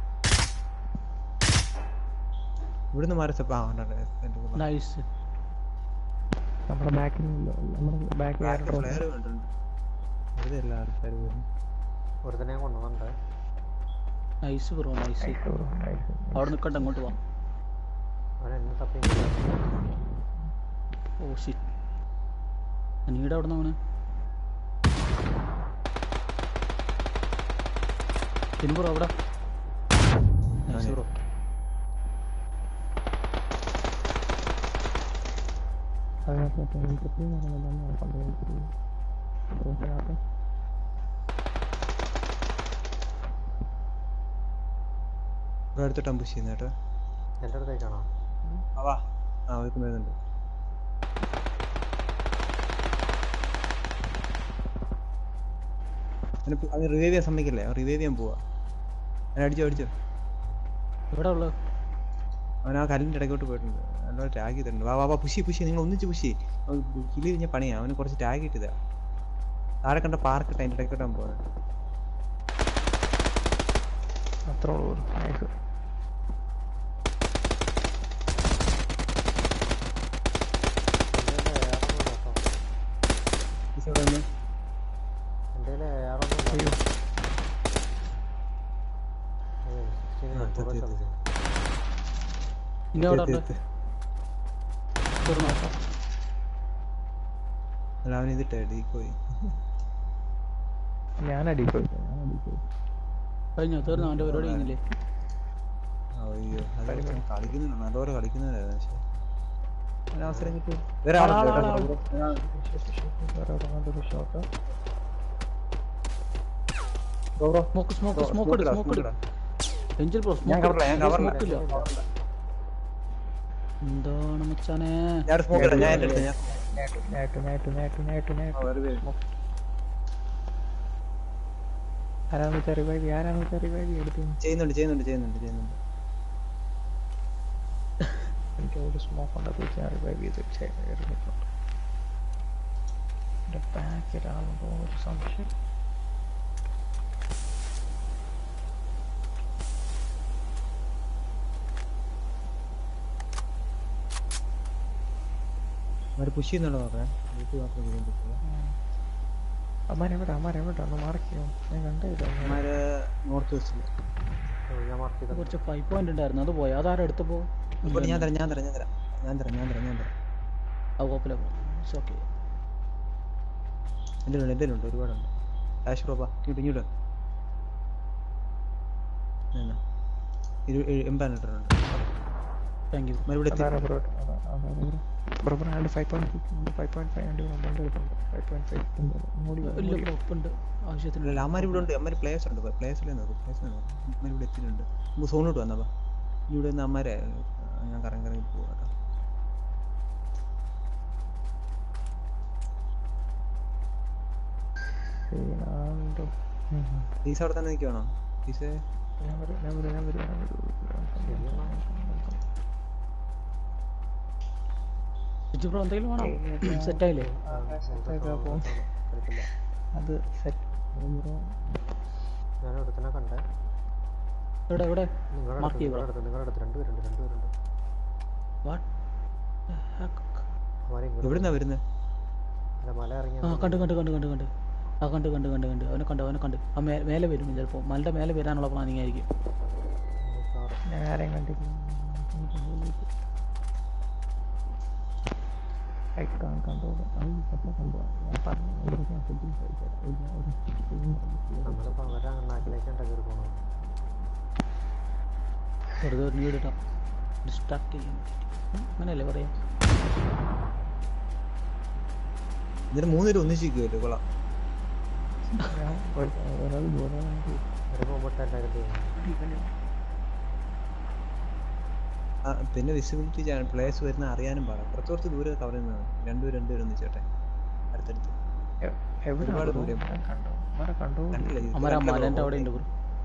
ഇവിടുന്ന് മാറി സ്റ്റെപ്പ് ആ ഉണ്ട്, ഉണ്ട്. എന്റെ കൂടെ. നൈസ് നമ്മുടെ ബാക്കിൽ നമ്മുടെ ബാക്കിൽ Back flare കണ്ടിട്ടുണ്ട്. വെറുതെ അല്ല ആൾക്കാര് വരുന്നു. ഒരുത്തനെ കൊണ്ടുവന്നുണ്ട് നൈസ് ബ്രോ നൈസ് അവിടെ നിൽക്കണ്ട അങ്ങോട്ട് പോവാം അവൻ എന്നെ തപ്പി ഓ ഷി നീടെ അവിടെ നിന്നാണ് ബ്രോ അവിടെ നൈസ് ബ്രോ ഇവിടെ അടുത്തോട്ട് അമ്പുഷ് ചെയ്യുന്ന കേട്ടോ എൻ്റെ അടുത്തേക്കാണോ ആ, വാ ആ ഒരുക്കും വരുന്നുണ്ട് അത് റിവൈവ് ചെയ്യാൻ സമ്മതിക്കല്ലേ റിവൈവ് ചെയ്യാൻ പോവാ അവൻ അടിച്ചോ അടിച്ചോ എവിടെ ഉള്ളത് അവൻ ആ കല്ലിന്റെ ഇടയ്ക്കോട്ട് പോയിട്ടുണ്ട് നല്ലോണം ടാഗ് ചെയ്തിട്ടുണ്ട് വാ വാ വാ പുഷി പുഷി നിങ്ങൾ ഒന്നിച്ച് പുഷി കിളി കഴിഞ്ഞ പണിയാ അവന് കുറച്ച് ടാഗ് ഇട്ടതാ താഴെ കണ്ട പാർക്ക് അതിന്റെ ഇടയ്ക്കോട്ടാൻ പോകുന്നത് അത്രേ ഉള്ളൂ നൈസ് എൻ്റെ കയ്യിൽ ഈ ഏറൊന്നും ഇല്ല കേട്ടോ സൈഡ് വന്ന് എൻ്റെ കയ്യിൽ ഏറൊന്നും ഇല്ല ഏയ്, 16 ആ, മണിക്കൂർ എത്തി, വെച്ചാ എത്തി. മതി. ഇനി അവിടെ എത്തി, ഉണ്ട് എത്തി. ഒരു നോക്കാം അല്ല അവൻ ഇതിട്ടേ ഡീക്കോയി ഞാൻ അടിക്കോയി ഞാൻ അടിക്കോയി കഴിഞ്ഞോ തീർന്നു അവൻ്റെ പരിപാടി കഴിഞ്ഞില്ലേ അയ്യോ അത് കളിക്കുന്നുണ്ട് നല്ലപോലെ കളിക്കുന്നവരായിരുന്നു പക്ഷെ അവന് അവസരം കിട്ടി വേറെ ആള്, ആളുണ്ട് ആള്, കേട്ടോ. ആള്. വേറെ ഒരു shot bro, bro. Smoke smoke smoke smoke ഇട് ഇടാ, സ്മോക്ക് smoke ഇട് ഇടാ. എഞ്ചിൽ ബ്രോ ഞാൻ സ്മോക്ക് കവറില്ല ഞാൻ കവറില്ല സ്മോക്കില്ല എന്താണ് മച്ചാനെ ഞാൻ സ്മോക്ക് ഇടാം ഞാൻ എന്റെ അടുത്ത് ഞാൻ നേട്ടു നേട്ടു നേട്ടു നേട്ടു ആ, നേട്ടു വെറുതെ ആരാന്ന് വെച്ചാൽ റിവൈവ് ആരാന്ന് വെച്ചാൽ റിവൈവ് എടുത്തു ചെയ്യുന്നുണ്ട് ചെയ്യുന്നുണ്ട് ചെയ്യുന്നുണ്ട് ചെയ്യുന്നുണ്ട് എനിക്ക് ഒരു സ്മോക്ക് ഉണ്ട് അത് വെച്ച് ഞാൻ റിവൈവ് ചെയ്ത് വെച്ചിട്ടുണ്ട് എൻ്റെ ബാക്കിൽ ആളുണ്ടോ ഒരു സംശയം അവര് പുഷ് ചെയ്യുന്നുണ്ടോ നോക്കാം വീട്ടിൽ മാത്രം ചെയ്തോണ്ടിരിക്കുക അമ്മാരെവിടെ അമ്മാരെവിടെ ഒന്ന് മാറിക്കോ ഞാൻ കണ്ടില്ല അവന്മാര് നോർത്ത് വെസ്റ്റില് ഏയ്, ഞാൻ മാർക്ക് ചെയ്ത കുറച്ച് ഫൈവ് പോയിന്റ് ഉണ്ടായിരുന്നു അത് പോയി അതാരും എടുത്തപ്പോ ഇപ്പോൾ ഞാൻ തരാം ഞാൻ തരാം ഞാൻ തരാം ഞാൻ തരാം ഞാൻ തരാം ഞാൻ തരാം ആ കുഴപ്പമില്ല ഓക്കെ എൻ്റെ ഉണ്ട് എൻ്റെ ഉണ്ട് ഒരുപാടുണ്ട് ഡാഷ് പ്രോപ്പാ ഇങ്ങോട്ട് ഇങ്ങോട്ട് എന്നാ ഇരു എൺപത് ഇട്ടിട്ടുണ്ട് താങ്ക് യു അവന്മാര് ഇവിടെ എത്തി അതാണ് ബ്രോ ബ്രോ ബ്രോ ആണ്ട് ഫൈവ് പോയിന്റ് സിക്സ് ഉണ്ട് ഫൈവ് പോയിന്റ് ഫൈവ് ഉണ്ട് രണ്ട് എടുത്തുണ്ട് ഫൈവ് പോയിന്റ് ഫൈവ് ഉണ്ട് മൂടി ഇല്ല ബ്രോ ഉണ്ട് ആവശ്യത്തിന് ഇല്ല അമ്മമാർ ഇവിടെ ഉണ്ട് അമ്മമാർ പ്ലേയേഴ്സ് ഉണ്ട് പ്ലേയേഴ്സിലെ നോക്കും പ്ലേയേഴ്സിലെ നോക്കും അമ്മമാർ ഇവിടെ എത്തിയിട്ടുണ്ട് നമുക്ക് സോണിട്ട് വന്നപ്പാ ഇവിടെ നിന്ന് അമ്മമാരെ ഞാൻ കറങ്ങി കറങ്ങി പോവാ കേട്ടോ സീനാണ്ടോ ടീസ് അവിടെ തന്നെ നിൽക്കുവാണോ ടീസേ ഞാൻ വരും ഞാൻ വരും ഞാൻ വരും ഞാൻ വരും ബ്രോ എന്തെങ്കിലും വേണോ സെറ്റ് ആയില്ലേ കളിക്കില്ല അത് സെറ്റ് ഞാൻ ഒരുത്തനെ കണ്ടേ എവിടെ എവിടെ നിങ്ങളുടെ Mark അടുത്ത് ചെയ്യ് bro. നിങ്ങളുടെ അടുത്ത് നിങ്ങളുടെ അടുത്ത് രണ്ടുപേരുണ്ട് രണ്ടുപേരുണ്ട് വാട്ട് അവരെ ഇങ്ങോട്ട് എവിടുന്നാ വരുന്നത് അല്ല മല ഇറങ്ങി ആ കണ്ടു കണ്ടു കണ്ടു കണ്ടു കണ്ടു ആ കണ്ടു കണ്ടു കണ്ടു കണ്ടു അവനെ കണ്ടു അവനെ കണ്ടു ആ മേ മേലെ വരും ചിലപ്പോൾ മലയുടെ മേലെ വരാനുള്ള പ്ലാനിങ് ആയിരിക്കും ഞാൻ ആരെയും കണ്ടില്ല അയക്കാൻ കണ്ടോളൂ അത് പറ്റ സംഭവം ഞാൻ പറഞ്ഞു ഒരു സെറ്റിംഗ് നമ്മളിപ്പോൾ അവരെ നാട്ടിലേക്കാണ് കയറി പോകണം വെറുതെ ഒരു നീട് ഇടാം ഡിസ്ട്രാക്ട് ചെയ്യാൻ വേണ്ടിയിട്ട് അങ്ങനെയല്ലേ പറയാ എന്നിട്ട് മൂന്നുപേരും ഒന്നിച്ചിരിക്കുമല്ലോ കൊള്ളാം ഒരാൾ ബോറാണെങ്കിൽ ഒരു പോകുമ്പോൾ എല്ലാവരും ആ, പിന്നെ വിസിബിലിറ്റി പ്ലേസ് വരുന്ന അറിയാനും പാടാം കുറച്ച് കുറച്ച് ദൂരെ കവർ ചെയ്യുന്നത് രണ്ടുപേരും രണ്ടുപേരും ഒന്നിച്ചോട്ടെ അടുത്തടുത്ത് എവിടെ ഒരുപാട് ബ്രോ? ദൂരം. ഞാൻ കണ്ടു അവരെ കണ്ടു കണ്ടില്ല ഇത് അമര കണ്ടില്ല മലേൻ്റെ bro. അവിടെ ഉണ്ട് ബ്രോ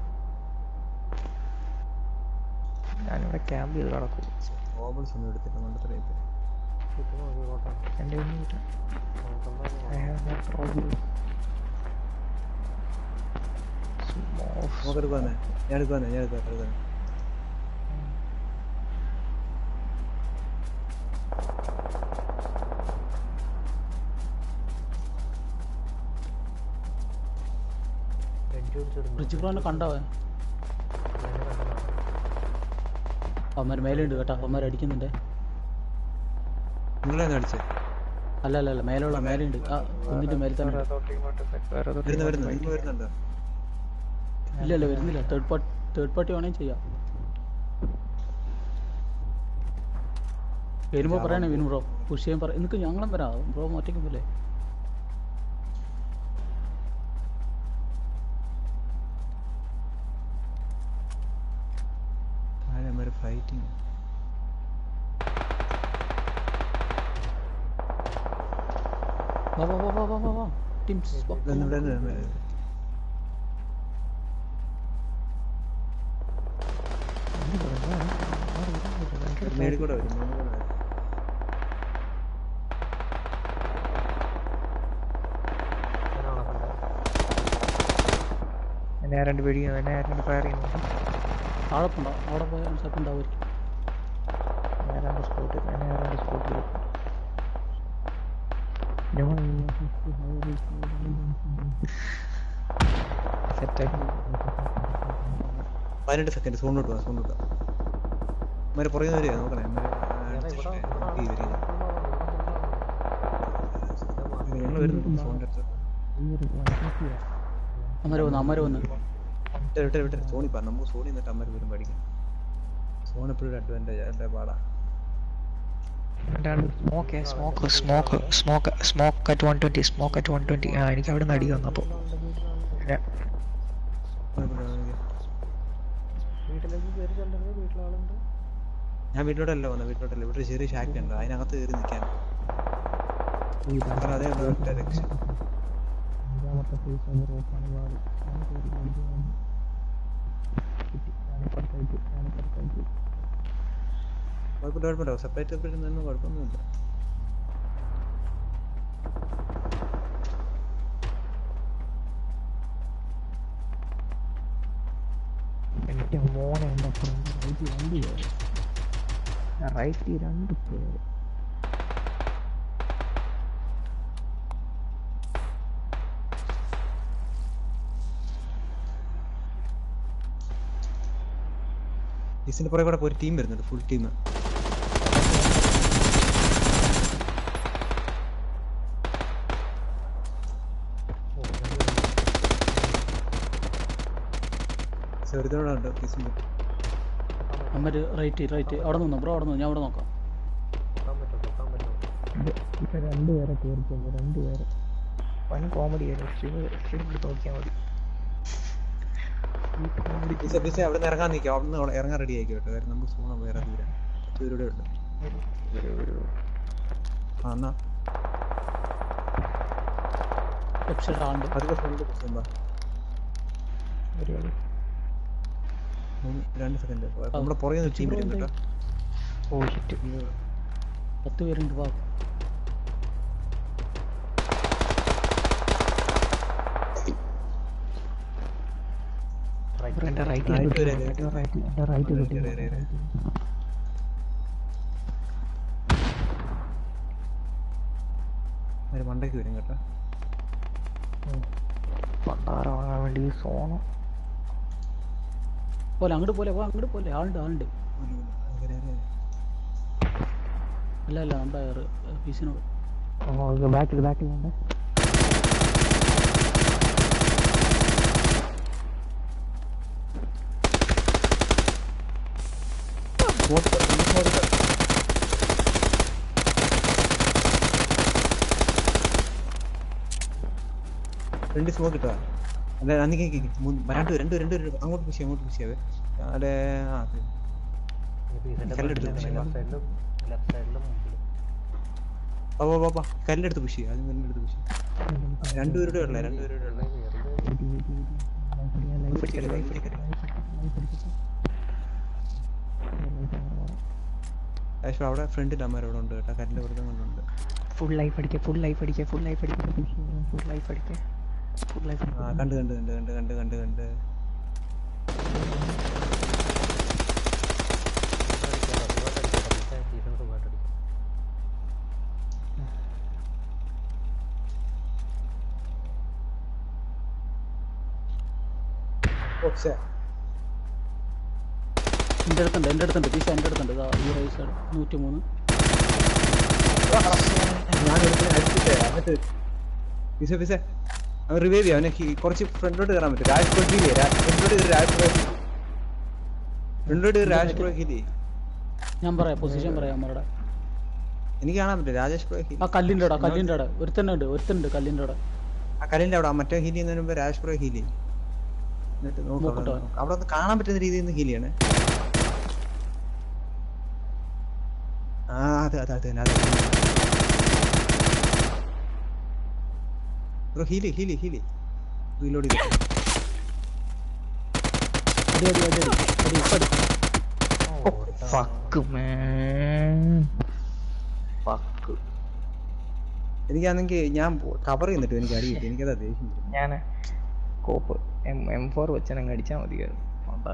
ഞാനിവിടെ ക്യാമ്പ് ചെയ്ത് കിടക്കും ഓബിൾസ് ഒന്നും എടുത്തില്ല കൊണ്ടത്രയും ചുറ്റും നോക്കി കോട്ടെ എൻ്റെ ഒന്നും ഇല്ല നമുക്കെന്തായാലും I have no trouble. Small നമുക്ക് എടുക്കുവാന്നേ ഞാൻ എടുക്കുവാന്നേ ഞാൻ എടുക്കാം എടുക്കാം ബെഞ്ച് പിടിച്ചിടുന്നു റിച്ച് ബ്രോനെ കണ്ടവൻ അവന്മാർ മേലുണ്ട് കേട്ടോ അവന്മാർ അടിക്കുന്നുണ്ട് നിങ്ങളെന്ന് അടിച്ചേ അല്ല അല്ല അല്ല മേലുള്ള മേലുണ്ട് ആ കുന്നിന്റെ മേലെ തന്നെ ഉണ്ട്. വരുന്ന വരുന്ന നിങ്ങൾ വരുന്നുണ്ടോ ഇല്ല ഇല്ല വരുന്നില്ല തേർഡ് പാർട്ടി തേർഡ് പാർട്ടി വേണമെങ്കിൽ ചെയ്യാം വരുമ്പോ പറയണേ വിനു ബ്രോ പുഷ് ചെയ്യാൻ പറ എനിക്ക് ഞങ്ങളും വരാം ബ്രോ ഒറ്റയ്ക്ക് പോലെ താഴെ ഒരു ഫൈറ്റിങ് വാ വാ വാ വാ വാ വാ വാ ടീംസ് ഇവിടെ ഇവിടെ നിന്ന് മേടിൽ കൂടെ വരും മേളിൽ കൂടെ വരും ഞാനാണോ കണ്ടത് എന്നെ രണ്ട് പേടിക്കുന്നു എന്നെ രണ്ട് ഫയർ ചെയ്യുന്നു താഴെ പോണ്ട അവിടെ പോയാൽ ചിലപ്പോൾ ഉണ്ടാവുമായിരിക്കും ഞാൻ രണ്ട് സ്പോട്ട് എന്നെ രണ്ട് സ്പോട്ടിൽ സെറ്റാക്കി പതിനെട്ട് സെക്കൻഡ് സോണിലോട്ട് പോവാം സോണിലോട്ട് പോവാം ഇമാര് പുറകെ വരിക നോക്കണേ ഇവിടെ ഇവിടെ ഇവിടെ ഞങ്ങൾ വരുന്നുണ്ട് സോണിന്റെ അടുത്ത് അമ്മര് വന്ന് അമ്മര് വന്ന് വിട്ടെ വിട്ടെ വിട്ടെ സോണി പറ നമുക്ക് സോണി എന്നിട്ട് അമ്മര് വരും പഠിക്കാം സോൺ എപ്പോഴും ഒരു അഡ്വാൻറ്റേജ് അതിന്റെ പാടാ smoke smoke smoke smoke smoke at one twenty smoke at one twenty ആ എനിക്ക് അവിടെ നിന്ന് അടി വന്നപ്പോൾ വീട്ടിലേക്ക് കയറി ചെല്ലരുത് വീട്ടിലാളുണ്ട് ഞാൻ വീട്ടിലോട്ടല്ല വന്നത് വീട്ടിലോട്ടല്ല ഇവിടെ ഒരു ചെറിയ ഷാക്ക് ഉണ്ട് അതിനകത്ത് കയറി നിൽക്കാൻ കാരണം അതേ ഉള്ളൂ ഒറ്റ രക്ഷ കുഴപ്പമില്ല കുഴപ്പമില്ല സെപ്പറേറ്റ് സെപ്പറേറ്റ് നിന്നും കുഴപ്പമൊന്നുമില്ല എൻ്റെ മോനെ എൻ്റെ ഫ്രണ്ട് റൈറ്റ് രണ്ട് പേര് റൈറ്റ് രണ്ട് പേര് ഇതിന്റെ പുറകെ കൂടെ ഒരു ടീം വരുന്നുണ്ട് ഫുൾ ടീം ചെറുതോടുണ്ട് കിസിന്റെ അമ്മര് റൈറ്റ് റൈറ്റ് അവിടെ നിന്നു ബ്രോ അവിടെ നിന്ന് ഞാൻ അവിടെ നോക്കാം തൊട്ടാൻ പറ്റുമോ തൊട്ടാൻ പറ്റുമോ ഇപ്പൊ രണ്ട് പേരെ കയറിക്കുന്നു രണ്ട് പേരെ വൻ കോമഡി ആയിരുന്നു ശിവ ശിവ നോക്കിയാൽ മതി ഈ കോമഡി പിസ പിസ അവിടെ നിന്ന് ഇറങ്ങാൻ നിൽക്കാം അവിടെ നിന്ന് ഇറങ്ങാൻ റെഡി ആക്കി കേട്ടോ കാര്യം നമുക്ക് സൂണ വേറെ ദൂരം പത്ത് പേരുടെ ഉണ്ട് ഒരു ഒരു ആ എന്നാ ലെഫ്റ്റ് സൈഡ് ആളുണ്ട് പതുക്കെ ഫ്രണ്ട് പിടിച്ചുമ്പോ ഒരു ഒരു മൂന്ന് രണ്ട് സെക്കൻഡ് നമ്മുടെ പുറകെ നിന്ന് ടീം വരും കേട്ടോ ഓ ഹിറ്റ് പത്ത് പേരുണ്ട് വാ എൻ്റെ റൈറ്റ് Right വരെ എൻ്റെ റൈറ്റ് എൻ്റെ റൈറ്റ് Right, കിട്ടി right, right. ഒരു മണ്ടയ്ക്ക് വരും കേട്ടോ പണ്ടാരം വാങ്ങാൻ വേണ്ടി ഈ സോണം പോലെ അങ്ങോട്ട് പോലെ വാ അങ്ങോട്ട് പോലെ ആളുണ്ട് ആളുണ്ട് അല്ല അല്ല നമ്മുടെ പീസിനോട് ഓ ഇത് ബാക്കിൽ ബാക്കിൽ ഉണ്ട് ഫ്രണ്ട് സ്മോക്ക് കിട്ടുക അല്ല അന്ന് കേക്ക് രണ്ട് രണ്ട് രണ്ട് രണ്ട് അങ്ങോട്ട് പുഷ് അങ്ങോട്ട് പുഷ് ചെയ്യാവേ അവിടെ ആ അത്. കല്ലെടുത്ത് push ചെയ്യാം. ലെഫ്റ്റ് സൈഡിലും ലെഫ്റ്റ് സൈഡിലും മുമ്പിലും വാ വാ വാ വാ കല്ലെടുത്ത് പുഷ് ചെയ്യുക ആദ്യം കല്ലെടുത്ത് പുഷ് ചെയ്യുക രണ്ടുപേരുടെ ഉള്ള രണ്ടുപേരുടെ ഉള്ള പിടിക്കട്ടെ ലൈഫ് പിടിക്കട്ടെ ആക്ച്വലി അവിടെ ഫ്രണ്ടിൽ അമ്മ അവിടെ ഉണ്ട് കേട്ടോ കല്ലിന്റെ വെറുതെ കൊണ്ടുണ്ട് ഫുൾ ലൈഫ് അടിക്കുക ഫുൾ ലൈഫ് അടിക്കുക ഫുൾ ലൈഫ് അടിക്കുക ഫുൾ ലൈഫ് അടിക്കുക ഫുൾ ലൈഫ് ആ കണ്ട് കണ്ട് കണ്ട് കണ്ട് കണ്ട് കണ്ട് കണ്ട് സീസൺ സുഖമായിട്ട് അടിക്കും ഓ ശേ എൻ്റെ അടുത്തുണ്ട് എൻ്റെ അടുത്തുണ്ട് പീസ എൻ്റെ അടുത്തുണ്ട് ഇതാ ഈ റൈസ് നൂറ്റി മൂന്ന് ഞാൻ ഒരിക്കലും അടിച്ചിട്ടേ എന്നിട്ട് പിസ പിസ അവൻ റിവൈവ് ചെയ്യാം അവനെ ഹി- കുറച്ച് ഫ്രണ്ടിലോട്ട് കയറാൻ പറ്റും രാജ് പ്രോ ഹീലേ ഫ്രണ്ടിലോട്ട് കയറി രാജ് പ്രോ ഫ്രണ്ടിലോട്ട് കയറി രാജ് പ്രോ ഹീലേ ഞാൻ പറയാം പൊസിഷൻ പറയാം നമ്മളുടെ എനിക്ക് കാണാൻ പറ്റും രാജേഷ് പ്രോ ഹീൽ ആ കല്ലിൻ്റെ അവിടെ കല്ലിൻ്റെ അവിടെ ഒരുത്തന്നെ ഉണ്ട് ഒരുത്തനുണ്ട് കല്ലിൻ്റെ അവിടെ ആ കല്ലിന്റെ അവിടെ ആ മറ്റേ ഹീൽ ചെയ്യുന്നതിന് മുമ്പ് രാജ് പ്രോ ഹീൽ ചെയ്യും എന്നിട്ട് നോക്ക് അവിടെ നോക്കട്ടെ. നോക്ക്. അവിടെ ഒന്ന് കാണാൻ പറ്റുന്ന രീതിയിൽ നിന്ന് ഹീൽ ചെയ്യണേ ആ അതെ അതെ അതെ അതെ ബ്രോ ഹീലി ഹീലി ഹീലി റീലോഡ് ചെയ്തു അടി അടി അടി അടി അടി ഇപ്പം അടി ഫക്ക് മാൻ ഫക്ക് എനിക്കാണെങ്കിൽ ഞാൻ കവർ ചെയ്യുന്നിട്ട് എനിക്ക് അടി കിട്ടി എനിക്കതാ ദേഷ്യം വരുന്നത്. ഞാൻ കോപ്പ് എം എം ഫോർ വെച്ചനങ്ങ് അടിച്ചാൽ മതിയായിരുന്നു അതാ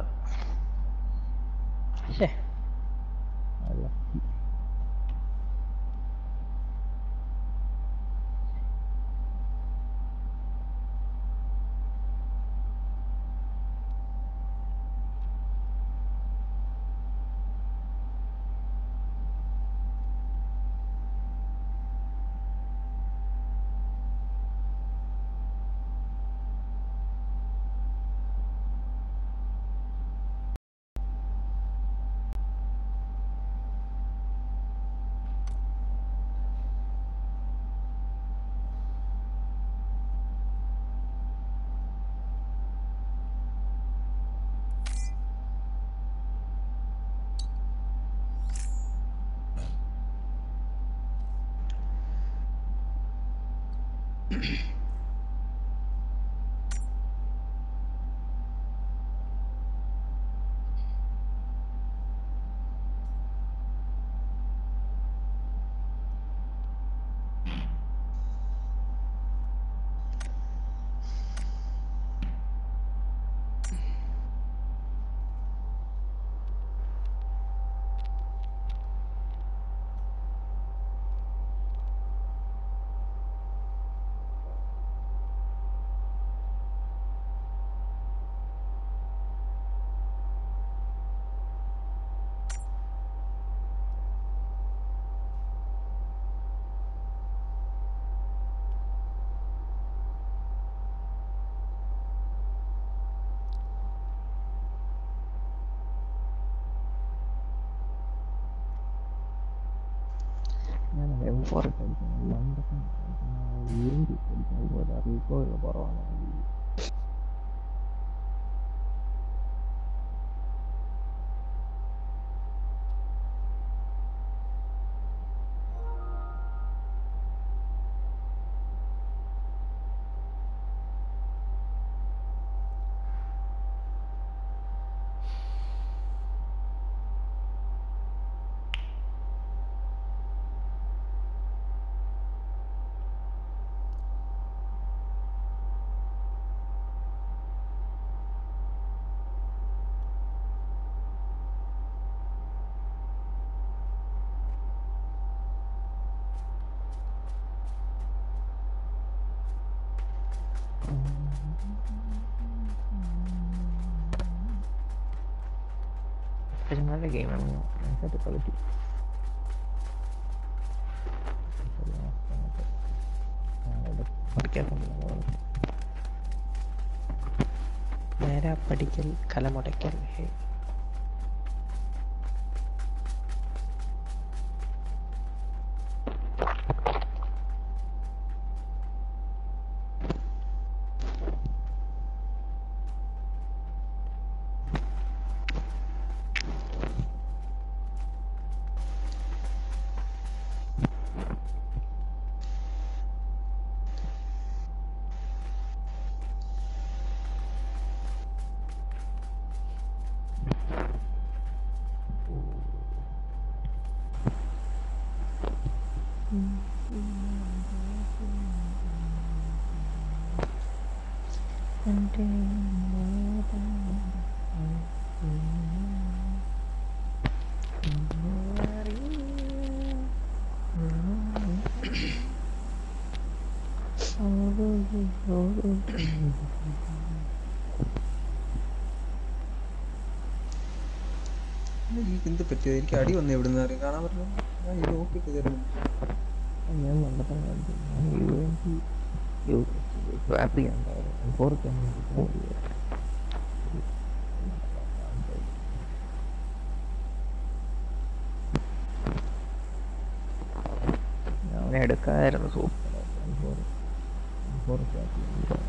ശ്ശേ. അല്ല. ഞാൻ എം ഫോർ ഒക്കെ അടിക്കണം ലണ്ടൊക്കെ ഇരുമ്പ് അടിക്കണം അതുപോലെ റീകോയിൽ കുറവാണ് പക്ഷെ നല്ല ഗെയിമാണ് നൈസായിട്ട് കളിച്ചു നേരെ പഠിക്കൽ കലമുടയ്ക്കൽ ഹേ എനിക്ക് എന്ത് പറ്റിയത് എനിക്ക് അടി വന്നു എവിടുന്ന് അറിയാം കാണാൻ പറ്റില്ല ഞാൻ ഇത് നോക്കിയിട്ട് കയറുന്നു ഞാൻ കണ്ടപ്പോൾ ഞാൻ U N P U swap ചെയ്യാൻ ഫോർക്ക് അവനെ എടുക്കാമായിരുന്നു സൂപ്പർ ഫോർ ഫോർ സ്വാപ്പ് ചെയ്യാൻ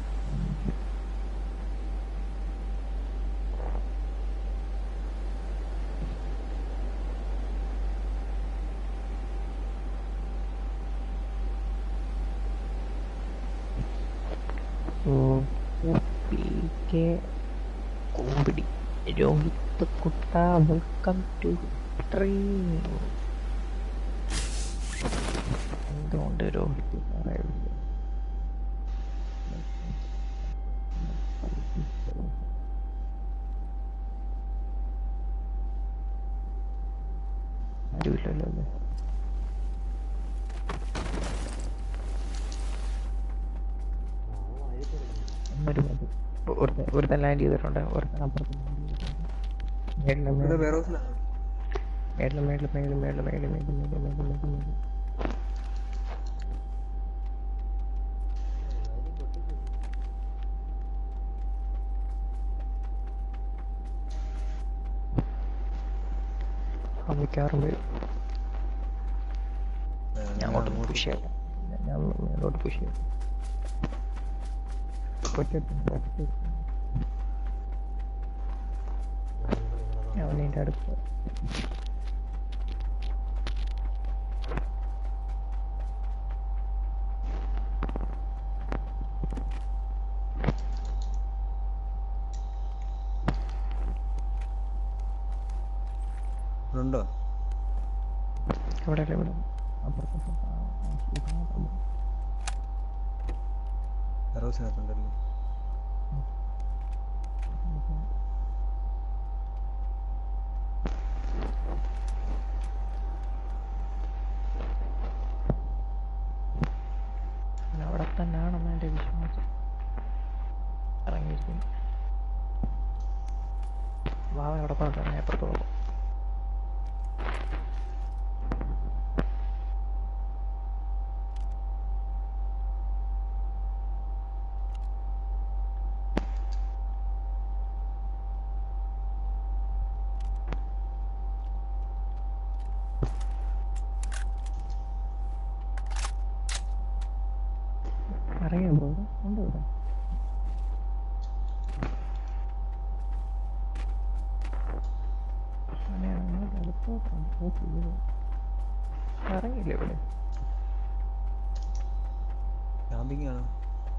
പി കെ കോമ്പിടി രോഹിത് കുട്ട വെൽക്കം ടു സ്ട്രീം എന്തുകൊണ്ട് രോഹിത് പറയുന്നത് ആരുമില്ലല്ലോ അല്ലേ ഒരു മതി ഒരുത്തൻ ഒരുത്തൻ ലാൻഡ് ചെയ്തിട്ടുണ്ട് ഒരുത്തൻ അപ്പുറത്ത് മേളില് ഇവിടെ മേളില് വേറെ ഹൗസിലാണ് മേളില് മേളില് മേളില് മേളില് മേളില് മേളില് മേളില് മേളില് മേളില് മേളില് അവൻ മിക്കവാറും വരും ഞാൻ അങ്ങോട്ട് പുഷ് ചെയ്യാം ഞാൻ- ഞാൻ മേലോട്ട് പുഷ് ചെയ്യാം ഒറ്റ അവനെ അടുത്ത് ഇവിടെ ഉണ്ടോ ഇവിടെ അല്ല ഇവിടെ അപ്പുറത്തെ സൈഡ്. ആ, ആ, ഇതിനകത്തുണ്ട്. വേറെ ഹൗസിനകത്തുണ്ടല്ലോ അവൻ അവിടെ തന്നെയാണെന്ന് എൻ്റെ വിശ്വാസം ഇറങ്ങിയിരിക്കുന്നു വാവ എവിടെ പറഞ്ഞു ഞാൻ എപ്പുറത്തോളം അറിയാം ബ്രോ ഉണ്ട് ഇവിടെ അങ്ങനെയാണ് നിങ്ങൾ അടുത്തോട്ടാണ് നോക്കിയത് അറിയില്ല ഇവിടെ ക്യാമ്പിംഗ് ആണോ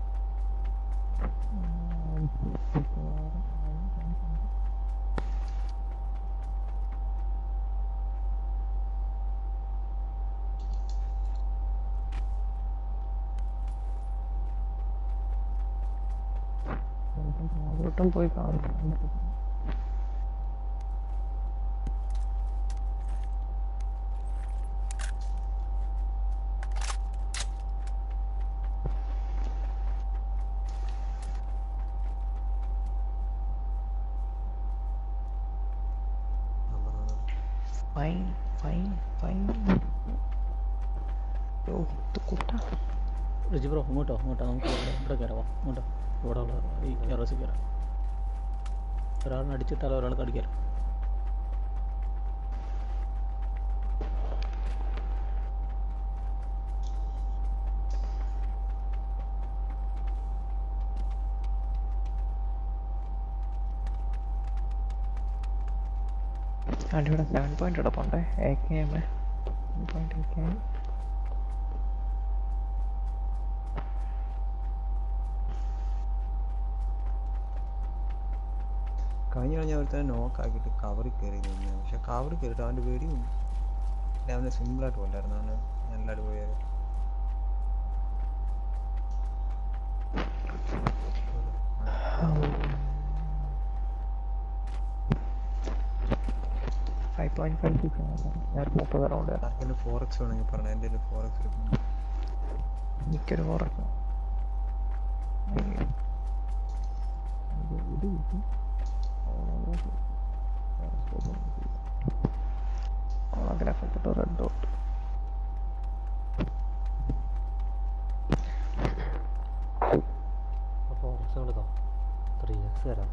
അങ്ങോട്ടും പോയി കാണും ഫൈൻ ഫൈൻ ഫൈൻ രോഹിത് കുട്ട റിജി ബ്രോ ഇങ്ങോട്ടോ ഇങ്ങോട്ടോ നമുക്ക് ഇവിടെ ഇവിടെ കയറാം വാ, ഇങ്ങോട്ടോ ഇവിടെ ഉള്ള ഈ ടെറസിൽ കയറാം ഒരാളിനെ അടിച്ചിട്ടാലോ ഒരാൾക്ക് അടിക്കാലോ അതിൻ്റെ ഇവിടെ സെവൻ പോയിന്റ് കിടപ്പുണ്ടേ A K M point A K M കഴിഞ്ഞ കഴിഞ്ഞ ഒരുത്തനെ നോക്കാക്കിയിട്ട് കവറിൽ കയറി നിന്ന് പക്ഷെ കവറിൽ കയറിയിട്ട് അവൻ്റെ വെടി അല്ലെ അവനെ സിമ്പിളായിട്ട് കൊല്ലായിരുന്നു അവന് നല്ല അടിപൊളിയായി പോയിന്റ് ഫൈവ് സിക്സ് ആണ് ഞാൻ മുപ്പത് റൗണ്ട് തരാം ആർക്കെങ്കിലും ഫോർ എക്സ് വേണമെങ്കിൽ പറഞ്ഞു എൻ്റെ ഒരു ഫോർ എക്സ് എടുക്കുന്നു എനിക്കൊരു ഫോറൊക്കെ ഇത് കിട്ടി ഓണോഗ്രാഫ് എടുത്തിട്ട് റെഡ് ഡോട്ട് അപ്പോൾ ഫോറക്സ് എടുത്തോ ത്രീ എക്സ് തരാം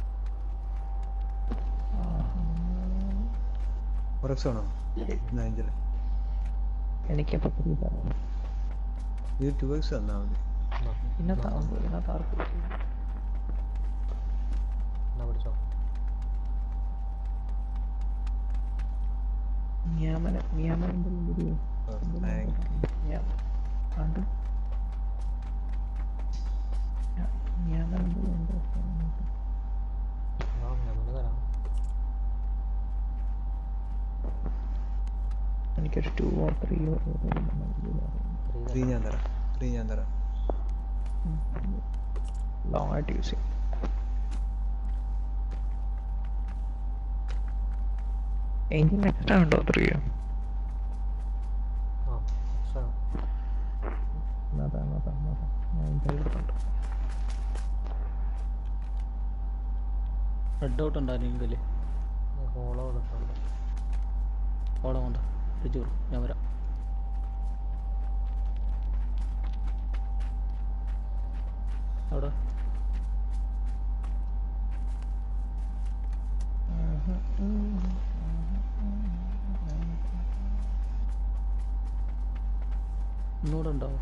ഫോർ എക്സ് വേണോ എന്നാ അഞ്ചില് എനിക്കപ്പോൾ പുതിയ തരാം ഇത് ടു എക്സ് തന്നാൽ മതി എന്നാ, ഇന്നത്തെ ആവുമ്പോൾ ഇന്നത്തെ ആർക്ക് എന്നാ പിടിച്ചോ നിയമന നിയമനം എന്തെങ്കിലും താങ്ക് ഞാൻ അത് നിയമനം എന്തെങ്കിലും ആ ഞാൻ തന്നെ തരാം എനിക്കൊരു two or three or three three ഞാൻ തരാം ത്രീ ഞാൻ തരാം ലോങ് ആയിട്ട് യൂസ് ചെയ്യും എഞ്ചിൻ എക്സ്ട്രാ ഉണ്ടോ ത്രീയോ ആ എക്സ്ട്രാ അതാണ് അതാണ് അതാണ് ഞാൻ ഇൻട്രോ എടുക്കുന്നുണ്ട് റെഡ് ഔട്ട് ഉണ്ടായിരുന്നെങ്കിൽ ഹോളോ എടുക്കുന്നുണ്ട് ഓടാൻ വേണ്ട റിജൂർ ഞാൻ വരാം അവിടെ ഒന്നുകൂടെ ഉണ്ടാവും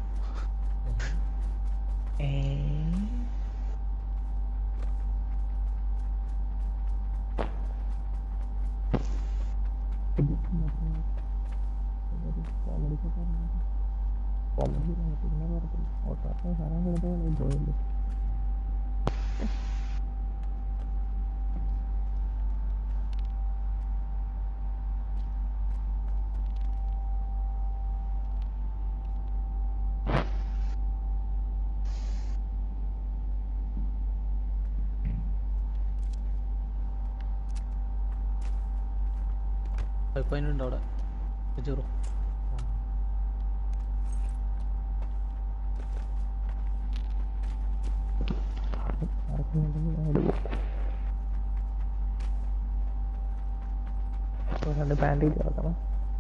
ഫൈവ് പോയിന്റ് ഉണ്ട് അവിടെ റിജൂർ രണ്ട് ബാൻഡേജ് ആക്കണം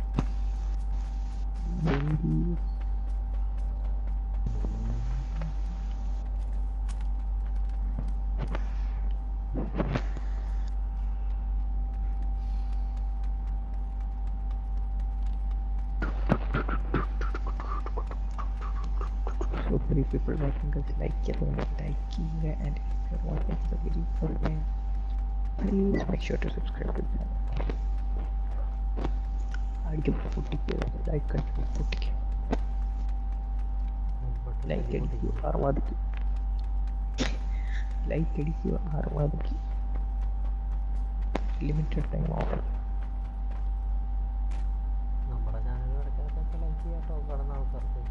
So three people watching us like it and liking and if you're watching the video first time, please make sure to subscribe to the channel. അടിക്കും പൊട്ടിക്ക് ലൈക്ക് അടിക്കും പൊട്ടിക്ക് ലൈക്ക് അടിക്കൂ അറുപതിക്ക് ലൈക്ക് അടിക്കൂ അറുപതിക്ക് ലിമിറ്റഡ് ടൈം ഓഫർ നമ്മുടെ channel ഇടയ്ക്കിടയ്ക്കൊക്കെ ലൈക്ക് ചെയ്യാട്ടോ കടന്ന ആൾക്കാർക്ക്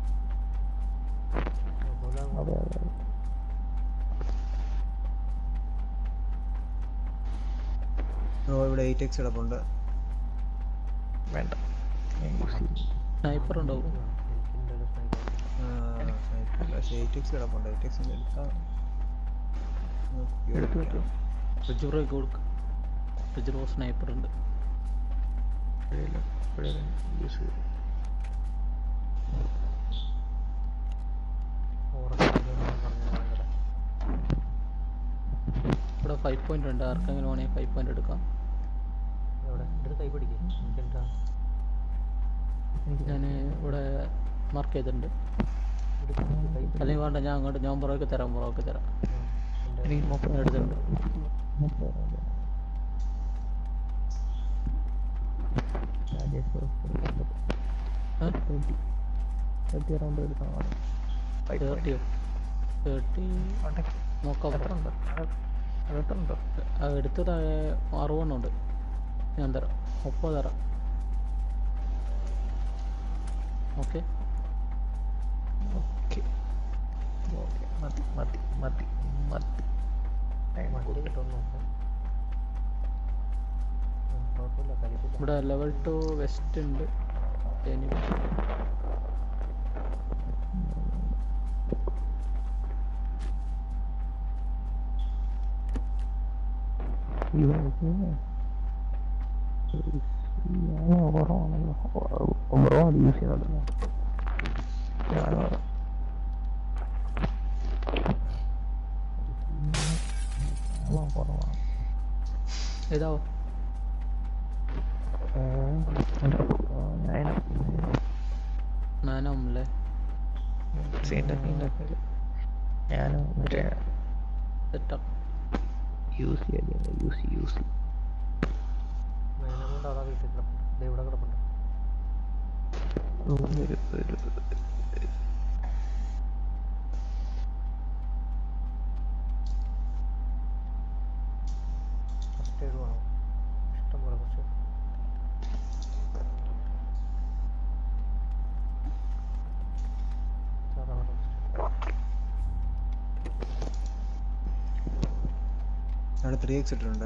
അതുപോലെ അതെ അതെ അതെ. ഓ ഇവിടെ എയ്റ്റ് എക്സ് കിടപ്പുണ്ട് വേണ്ട ഞാൻ യൂസ് ചെയ്യും സ്നൈപ്പർ ഉണ്ടാവും എനിക്കുണ്ട് ഒരു sniper. ആ, പക്ഷേ എയ്റ്റ് എക്സ് കിടപ്പുണ്ട് എയ്റ്റ് എക്സ് എടുക്കാം നോക്കി എടുത്തു എടുക്കാം. വെച്ചു റിജൂറൊക്കെ കൊടുക്കും റിജൂർ സ്നൈപ്പർ ഉണ്ട് യൂസ് ചെയ്യും Forex ഇതൊന്നും പറഞ്ഞാ ഭയങ്കര ഇവിടെ ഫൈവ് പോയിന്റ് ഉണ്ട് ആർക്കെങ്കിലും വേണമെങ്കിൽ ഫൈവ് പോയിന്റ് എടുക്കാം എവിടെ ഇത് കൈ പിടിക്കേ എനിക്കെന്താ ഞാൻ ഇവിടെ മാർക്ക് ചെയ്തിട്ടുണ്ട് ഇത് കൈ പിടി അല്ലെങ്കിൽ വേണ്ട ഞാൻ അങ്ങോട്ട് ഞാൻ പുറകെ തരാം പുറകെ തരാം എൻ്റെ എനിക്ക് മുപ്പത് എടുത്തിട്ടുണ്ട് മുപ്പത് round. രാജേഷ് ഏ? തേർട്ടി തേർട്ടി റൗണ്ട് എടുക്കണം തേർട്ടിയോ തേർട്ടി നോക്കാം എത്ര ഉണ്ട് അതെത്ര ആ, എടുത്തത് അറുപതെണ്ണം ഉണ്ട് ഞാൻ തരാം മുപ്പത് തരാം ഓക്കെ ഓക്കെ ഓക്കെ മതി മതി മതി മതി Time വണ്ടി കൊടുത്തു. കിട്ടുമെന്ന് നോക്കാം കുഴപ്പമില്ല കളിക്കില്ല ഇവിടെ ലെവൽ ടു വെസ്റ്റ് ഉണ്ട് എനിമി ഇവർക്ക് ഞാൻ ഓവറാണല്ലോ ഓവറോ അത് യൂസ് ചെയ്യുന്നുണ്ടല്ലോ ഞാൻ കുറവാണ് ഏതാവോ ഞാൻ നാനം അല്ലേ ഞാൻ മറ്റേ സെറ്റാ യൂസ് ചെയ്യാൻ യൂസ് യൂസ് മേലെ കൊണ്ട് അതാ വീട്ടിൽ കിടപ്പുണ്ട് ദേ ഇവിടെ കിടപ്പുണ്ട് ഒരു ഒരു ഫസ്റ്റ് എയ്ഡ് വേണം ഇഷ്ടം പോലെ കുറച്ച് സാധാരണ അവിടെ ത്രീ എക്സ് ഇട്ടിട്ടുണ്ട്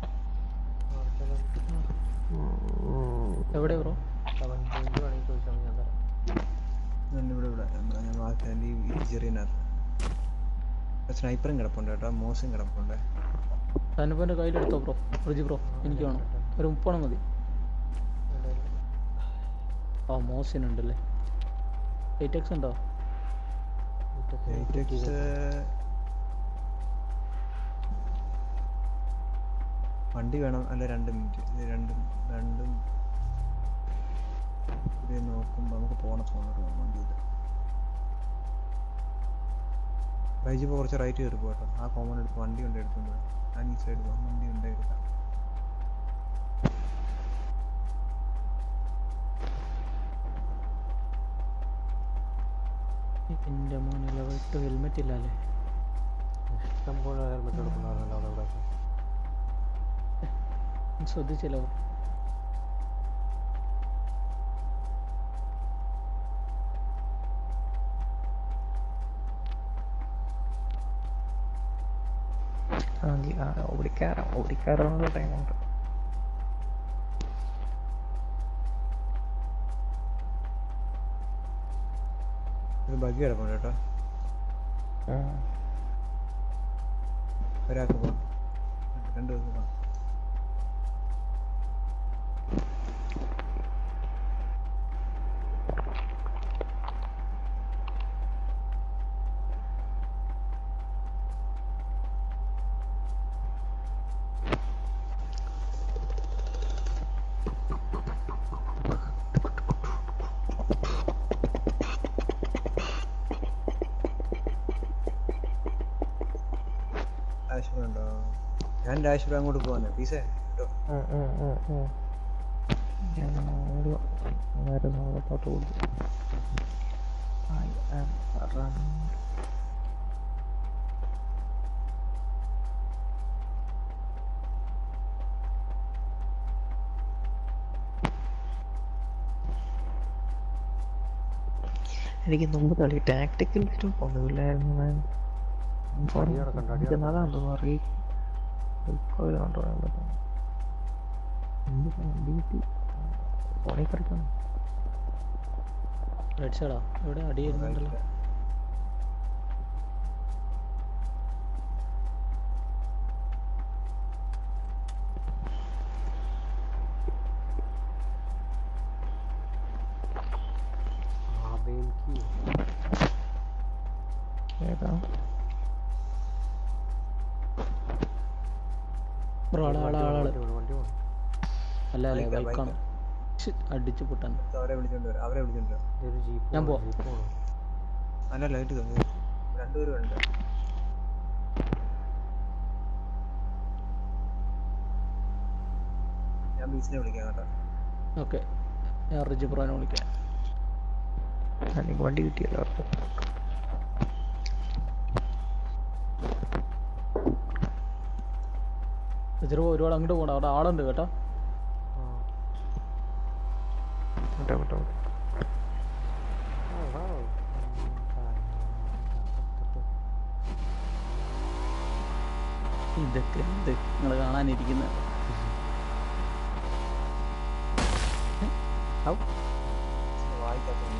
എവിടെ ബ്രോ സെവൻ പോയിന്റ് വേണമെങ്കിൽ ചോദിച്ചാൽ ഞാൻ തരാം ഞാൻ ഇവിടെ ഇവിടെ എന്താ ഞാൻ വാർത്തൻ്റെ ഈ ചെറിയനകത്ത് സ്നൈപ്പറും കിടപ്പുണ്ട് കേട്ടോ മോശം കിടപ്പുണ്ട് തനുപ്പൻ്റെ കയ്യിലെടുത്തോ ബ്രോ റിജി ബ്രോ എനിക്ക് വേണം ഒരു മുപ്പണം മതി എൻ്റെ കയ്യിൽ ആ മോസിനുണ്ടല്ലേ എയ്റ്റ് എക്സ് ഉണ്ടോ മുറ്റത്ത് എയ്റ്റ് എക്സ് വണ്ടി വേണം അല്ല രണ്ട് മിനിറ്റ് ഇത് രണ്ടും രണ്ടും ഇത് നോക്കുമ്പോൾ നമുക്ക് പോണ പോകണോട്ട് പോകണം വണ്ടി ഇത് റൈജ് ഇപ്പോൾ കുറച്ച് റൈറ്റ് കയറി പോട്ടോ ആ കോമൺ എടുത്ത് വണ്ടി ഉണ്ട് എടുത്തുകൊണ്ട് പോയി. ഞാൻ ഈ സൈഡ് പോകാം വണ്ടി ഉണ്ട് എടുക്കാം എൻ്റെ മോനെ ലെവൽ ടു ഹെൽമെറ്റ് ഇല്ലല്ലേ ഇഷ്ടം പോലെ ഹെൽമെറ്റ് എടുക്കുന്നുണ്ടായിരുന്നല്ലോ അവിടെ ഇവിടെ ശ്രദ്ധിച്ചില്ല ബ്രോ ഓടിക്കാറാം ഓടിക്കാറാനുള്ള ടൈമുണ്ട് ഒരു ബഗ്ഗി കിടപ്പുണ്ട് കേട്ടോ ഒരാൾക്ക് പോകാം രണ്ട് പേർക്ക് പോകാം ഡാഷ്ബോർഡ് ഉണ്ടോ ഞാൻ ഡാഷ്ബോർഡ് അങ്ങോട്ട് പോവാന്നെ പീസേ കേട്ടോ ഞാൻ ഒരു വേറെ ഭാഗത്തോട്ട് കൊടുത്തു ഐ ആം റൺ എനിക്ക് മുമ്പ് കളി ടാക്ടിക്കൽ സ്റ്റോപ്പ് ഒന്നുമില്ലായിരുന്നു ഞാൻ അടി നടക്കണ്ട, അടി നടക്കണ്ട. അതാണ് തോന്നുന്നു റീ റീകോയിൽ കൊണ്ട് പറയാൻ പറ്റും ഡ്യൂട്ടി ഫോണിൽ കളിക്കണം റെഡ് സൈഡാ എവിടെ അടി വരുന്നുണ്ടല്ലോ ആ ബേൽക്ക് ഏതാ ബ്രോ ആള് ആള് ആള് വണ്ടി വേണം വണ്ടി വേണം അല്ല അല്ല ബൈക്കാ, ബൈക്കാണ് അടിച്ചു പൊട്ടാൻ അവരെ വിളിച്ചോണ്ട് വരാം അവരെ വിളിച്ചോണ്ട് വരാം ഇതൊരു ജീപ്പ് ഞാൻ വേണം, പോവാം. ജീപ്പ് വേണം അല്ല ലൈറ്റ് തന്നെ രണ്ടുപേരും ഉണ്ട് ഞാൻ ബീച്ചിനെ വിളിക്കാം കേട്ടോ ഓക്കെ ഞാൻ റിജി ബ്രോനെ വിളിക്കാം എനിക്ക് വണ്ടി കിട്ടിയല്ലോ റിജി ബ്രോ ഒരുപാട് അങ്ങോട്ട് പോകണം അവിടെ ആളുണ്ട് കേട്ടോ ആ വിട്ടോ വിട്ടോ വിട്ടോ. ആ വാ ഇതൊക്കെ എന്ത് നിങ്ങൾ കാണാനിരിക്കുന്നത് ഔ. വായിക്കാത്ത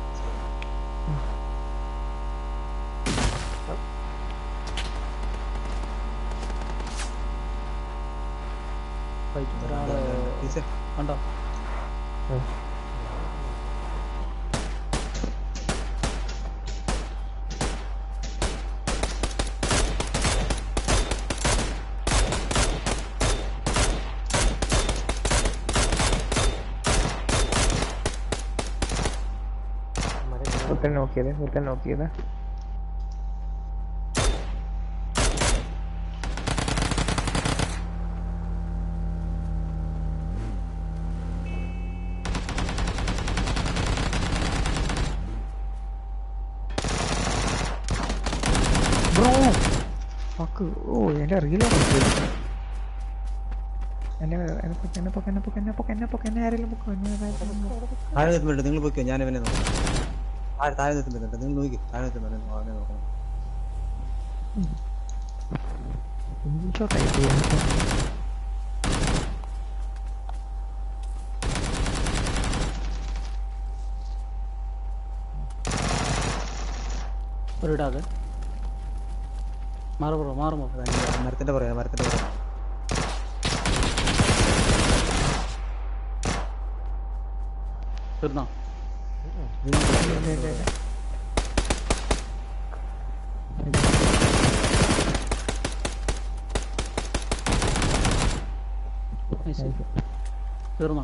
ഫൈറ്റ് ഒരാള് കണ്ടോ ഉം. മരം ഒരുത്തൻ നോക്കിയത് ഒരുത്തൻ നോക്കിയത് ബ്രോ ഫക്ക് ഓ എൻ്റെ റീലാണ് എന്നെ എന്നെ പൊക്ക് എന്നെ പൊക്ക് എന്നെ പൊക്ക് എന്നെ പൊക്ക് എന്നെ പൊക്ക് എന്നെ ആരെങ്കിലും പൊക്കോ എന്നെ ആരെങ്കിലും പൊക്കോ. താഴെ നിർത്തുന്നുണ്ട് നിങ്ങൾ പോയിക്കോ ഞാൻ ഇവനെ നോക്കാം താഴെ താഴെ നിർത്തുന്നുണ്ട് നിങ്ങൾ നോക്കി താഴെ നിർത്തുന്നുണ്ട് അവനെ നോക്കണം ഇൻഷോട്ടായി പോയി എനിക്ക്. ഒരു ഇടാതെ മാറ് ബ്രോ മാറുമോ ഭയങ്കര മരത്തിന്റെ പറയാ മരത്തിന്റെ പറയാ തീർന്നോ ഇല്ല, ഇല്ല, ഇല്ല. Nice. തീർന്നോ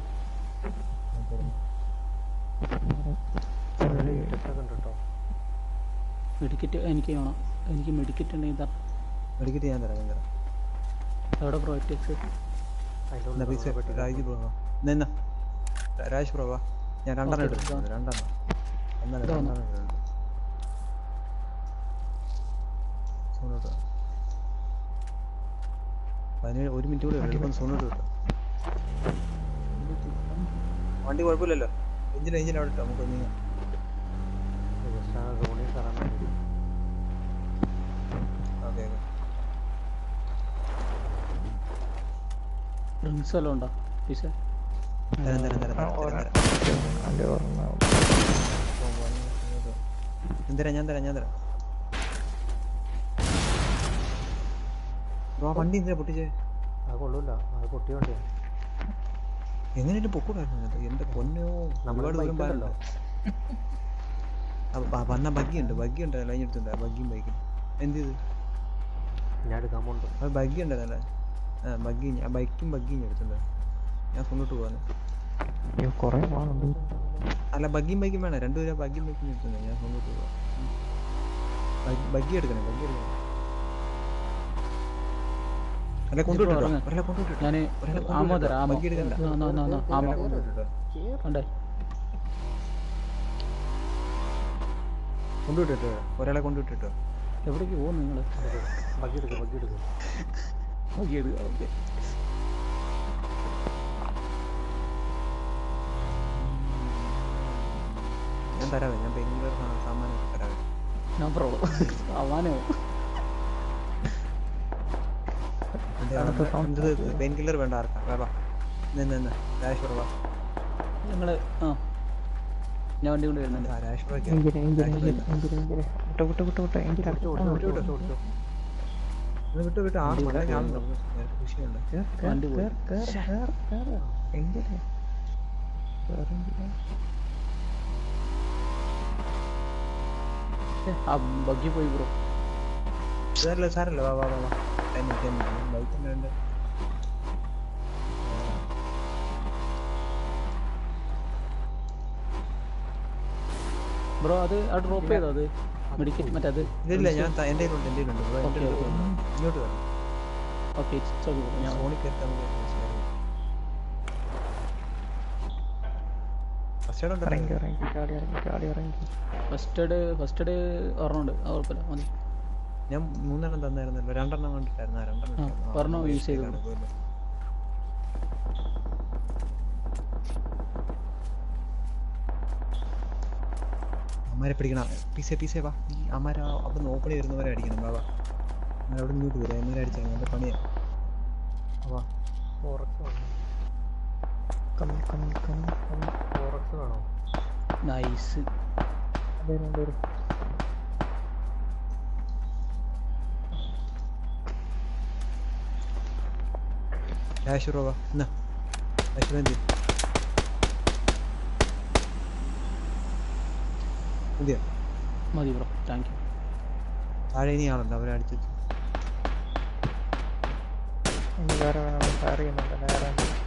ഇതൊക്കെ ഉണ്ട് കേട്ടോ മെഡിക്കറ്റ് എനിക്ക് വേണം എനിക്ക് മെഡിക്കറ്റ് ഉണ്ടെങ്കിൽ തരാം മെഡിക്കറ്റ് ഞാൻ തരാം ഞാൻ തരാം എവിടെ ബ്രോ എറ്റിക്സ് അതിൻ്റെ എന്നാ പൈസ ഉള്ളിൽ രാജ് ബ്രോ നിന്ന രാജ് ബ്രോ വാ ഞാൻ രണ്ടെണ്ണം ഓക്കേ, എടുത്തിട്ടുണ്ട് രണ്ടെണ്ണം ഒന്നല്ല ഇതാ വന്നോ. രണ്ടെണ്ണം എടുത്തിട്ടുണ്ട് സോണോട്ട് പതിനേഴ് ഒരു മിനിറ്റ് കൂടെ എടുക്കും സോണോട്ട് കിട്ടും വണ്ടി കുഴപ്പമില്ലല്ലോ എഞ്ചിൻ എഞ്ചിൻ അവിടെ ഇട്ടോ നമുക്ക് നീങ്ങാം ജസ്റ്റ് ആ സോണിൽ കയറാൻ വേണ്ടി ഓക്കെ ഓക്കെ ഡ്രിങ്ക്സ് വല്ലതും ഉണ്ടോ പൈസ തരാം തരാം തരാം ആ, തരാം ഒരെണ്ണം. തരാം അതിൻ്റെ ഓർമ്മ ഞാൻ തരാം ഞാൻ തരാം ഞാൻ തരാം ബ്രോ ആ വണ്ടി എന്തിനാ പൊട്ടിച്ചേ അത് കൊള്ളൂല അത് പൊട്ടിയ വണ്ടിയാണ് എങ്ങനെയായിട്ട് പൊക്കൂടായിരുന്നു അത് എന്റെ പൊന്നോ നമ്മുടെ ഒരുപാട് ദൂരം bike ഉണ്ടല്ലോ. പാടല്ലോ അപ്പൊ വന്ന ബഗ്ഗി ഉണ്ട് ബഗ്ഗി ഉണ്ട് ലൈൻ എടുത്തുണ്ട് ബഗ്ഗിയും ബൈക്കും എന്ത് ചെയ്ത് ഞാൻ എടുക്കാൻ പോണ്ട് അത് ബഗ്ഗി ഉണ്ടായിരുന്നല്ലേ ആ ബഗ്ഗി ഞാൻ ബൈക്കും ബഗ്ഗിയും ഞാൻ എടുത്തിട്ടുണ്ട് ഞാൻ കൊണ്ടോട്ട് പോവാന്ന് അയ്യോ കുറേ പോകാനുണ്ട് അല്ല ബഗ്ഗിയും ബൈക്കും വേണം രണ്ടുപേരും ബഗ്ഗിയും ബൈക്കും എടുത്തിട്ടുണ്ട് ഞാൻ കൊണ്ടോട്ട് പോവാ ബഗ്ഗി എടുക്കണേ ബഗ്ഗി എടുക്കണം അല്ല കൊണ്ടുവിട്ടോ ഇറങ്ങ്. ഒരാളെ കൊണ്ടുവിട്ടോ ഞാൻ ഒരാളെ ആമോ തരാം ആമോ ബഗ്ഗി എടുക്കണ്ട ആ, ആ, ആ, ആ, ആമോ ഒരാളെ കൊണ്ടുവിട്ടോ ഉണ്ടേ കൊണ്ടുവിട്ടോ ഒരാളെ കൊണ്ടുവിട്ടോ എവിടേക്ക് പോകും നിങ്ങൾ ബഗ്ഗി എടുക്കുക ബഗ്ഗി എടുക്കുക ഓക്കെ ഓക്കെ ഞാൻ തരാവേ ഞാൻ പെയിന്റിന്റെ സാമാനം ഒക്കെ തരാവേ ഞാൻ പ്രോ അവനോ പെയിൻ കില്ലർ വേണ്ട ആർക്കാ വാ, വാ നിന്ന് നിന്ന് രാഷ്പുറ വാ നിങ്ങൾ ആ ഞാൻ വണ്ടി കൊണ്ട് വരുന്നുണ്ട് ആ രാഷ്പുറയ്ക്ക് എഞ്ചിന് എഞ്ചിന് എഞ്ചിന് എഞ്ചിന് എഞ്ചിന് വിട്ടോ വിട്ടോ വിട്ടോ വിട്ടോ എഞ്ചിന് ഓടിച്ചു ഓടിച്ചു ഓടിച്ചു ഓടിച്ചു വിട്ടു വിട്ടു ആ വളരെ കാണുന്നു എനിക്ക് ഖുഷിയുണ്ട് വണ്ടി പോയി. എഞ്ചിന് ഏ, ആ ബഗ്ഗി പോയി ബ്രോ സാരല്ല സാരല്ല വാ വാ വാ വാ തന്നെ തന്നെ ബൈക്കിന്റെ ഉണ്ട് ബ്രോ അത് ആ ഡ്രോപ്പ് ചെയ്തോ അത് മെഡിക്കറ്റ് മറ്റേ അത് ഇല്ല ഞാൻ ത- എൻ്റെ കയ്യിലുണ്ട് എൻ്റെ കയ്യിലുണ്ട് ബ്രോ, എൻ്റെ ഓക്കേ, അടുത്ത് ഓക്കേ. വന്നു. ഇങ്ങോട്ട് വരണം ഓക്കെ ഇറ്റ്സ് ഓക്കെ ബ്രോ ഞാൻ ഞാൻ ഫോണിൽ കയറ്റാൻ ഫസ്റ്റ് എയ്ഡ് ഇറങ്ങി ഉണ്ടല്ലോ ഇറങ്ങി ചാടി ഇറങ്ങി ചാടി ഇറങ്ങി ഫസ്റ്റ് എയ്ഡ് ഫസ്റ്റ് എയ്ഡ് ഒരെണ്ണമുണ്ട് അത് കുഴപ്പമില്ല മതി ഞാൻ മൂന്നെണ്ണം തന്നായിരുന്നല്ലോ രണ്ടെണ്ണം കണ്ടിട്ടായിരുന്നു ആ രണ്ടെണ്ണം ആ, ഇട്ടായിരുന്നു. ആ, ഒരെണ്ണം ആ, use ചെയ്തോ. കുഴപ്പമില്ല. അമ്മാരെ പിടിക്കണം പീസേ പീസേ വാ ഈ അമ്മാര അവിടെ നിന്ന് ഓപ്പൺ വരുന്നവരെ അടിക്കണം വാ വാ അമ്മാരെ അവിടെ ഇങ്ങോട്ട് വരും അമ്മേരെ അടിച്ചാൽ നല്ല പണിയാ വാ ഉറക്കം കമ്മി കമ്മി കമ്മി കമ്മി ഫോറക്സ് വേണോ നൈസ് വരും വരും ഡാഷ് റോവ എന്നാ ഡാഷ് എന്ത് മതിയോ മതി ബ്രോ താങ്ക് യു താഴെ ഇനി ആളുണ്ട് അവരെ അടിച്ചു ഇനി വേറെ വേണം ഫയർ ചെയ്യുന്നുണ്ട് വേറെ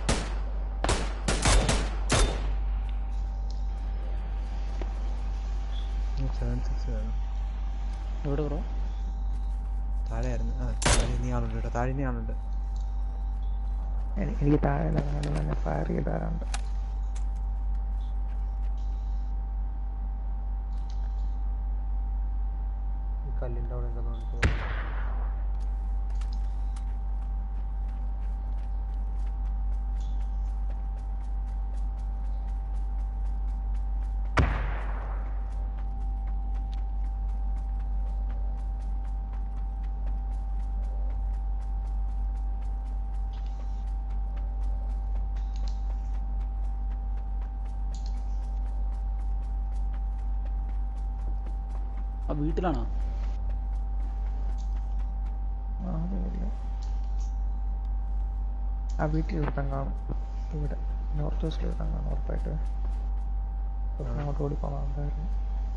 സെവൻ സിക്സ് വേണം എവിടെ ബ്രോ താഴെ ആയിരുന്നു ആ താഴെ ഇനി ആളുണ്ട് കേട്ടോ താഴെ ഇനി ആളുണ്ട് എനി- എനിക്ക് താഴെ നിന്നാണ് തന്നെ ഫയർ ചെയ്താറുണ്ട് ഈ കല്ലിൻ്റെ അവിടെ ഉണ്ടെന്ന് പറഞ്ഞിട്ട് ആ വീട്ടിലാണോ ആ, അതില്ല. ആ വീട്ടിൽ ഒരുത്തൻ കാണും ഇവിടെ നോർത്ത് വെസ്റ്റിൽ ഒരുത്തൻ കാണും ഉറപ്പായിട്ട് ഒരുത്തൻ അങ്ങോട്ട് ഓടിപ്പോകാൻ ഉണ്ടായിരുന്നു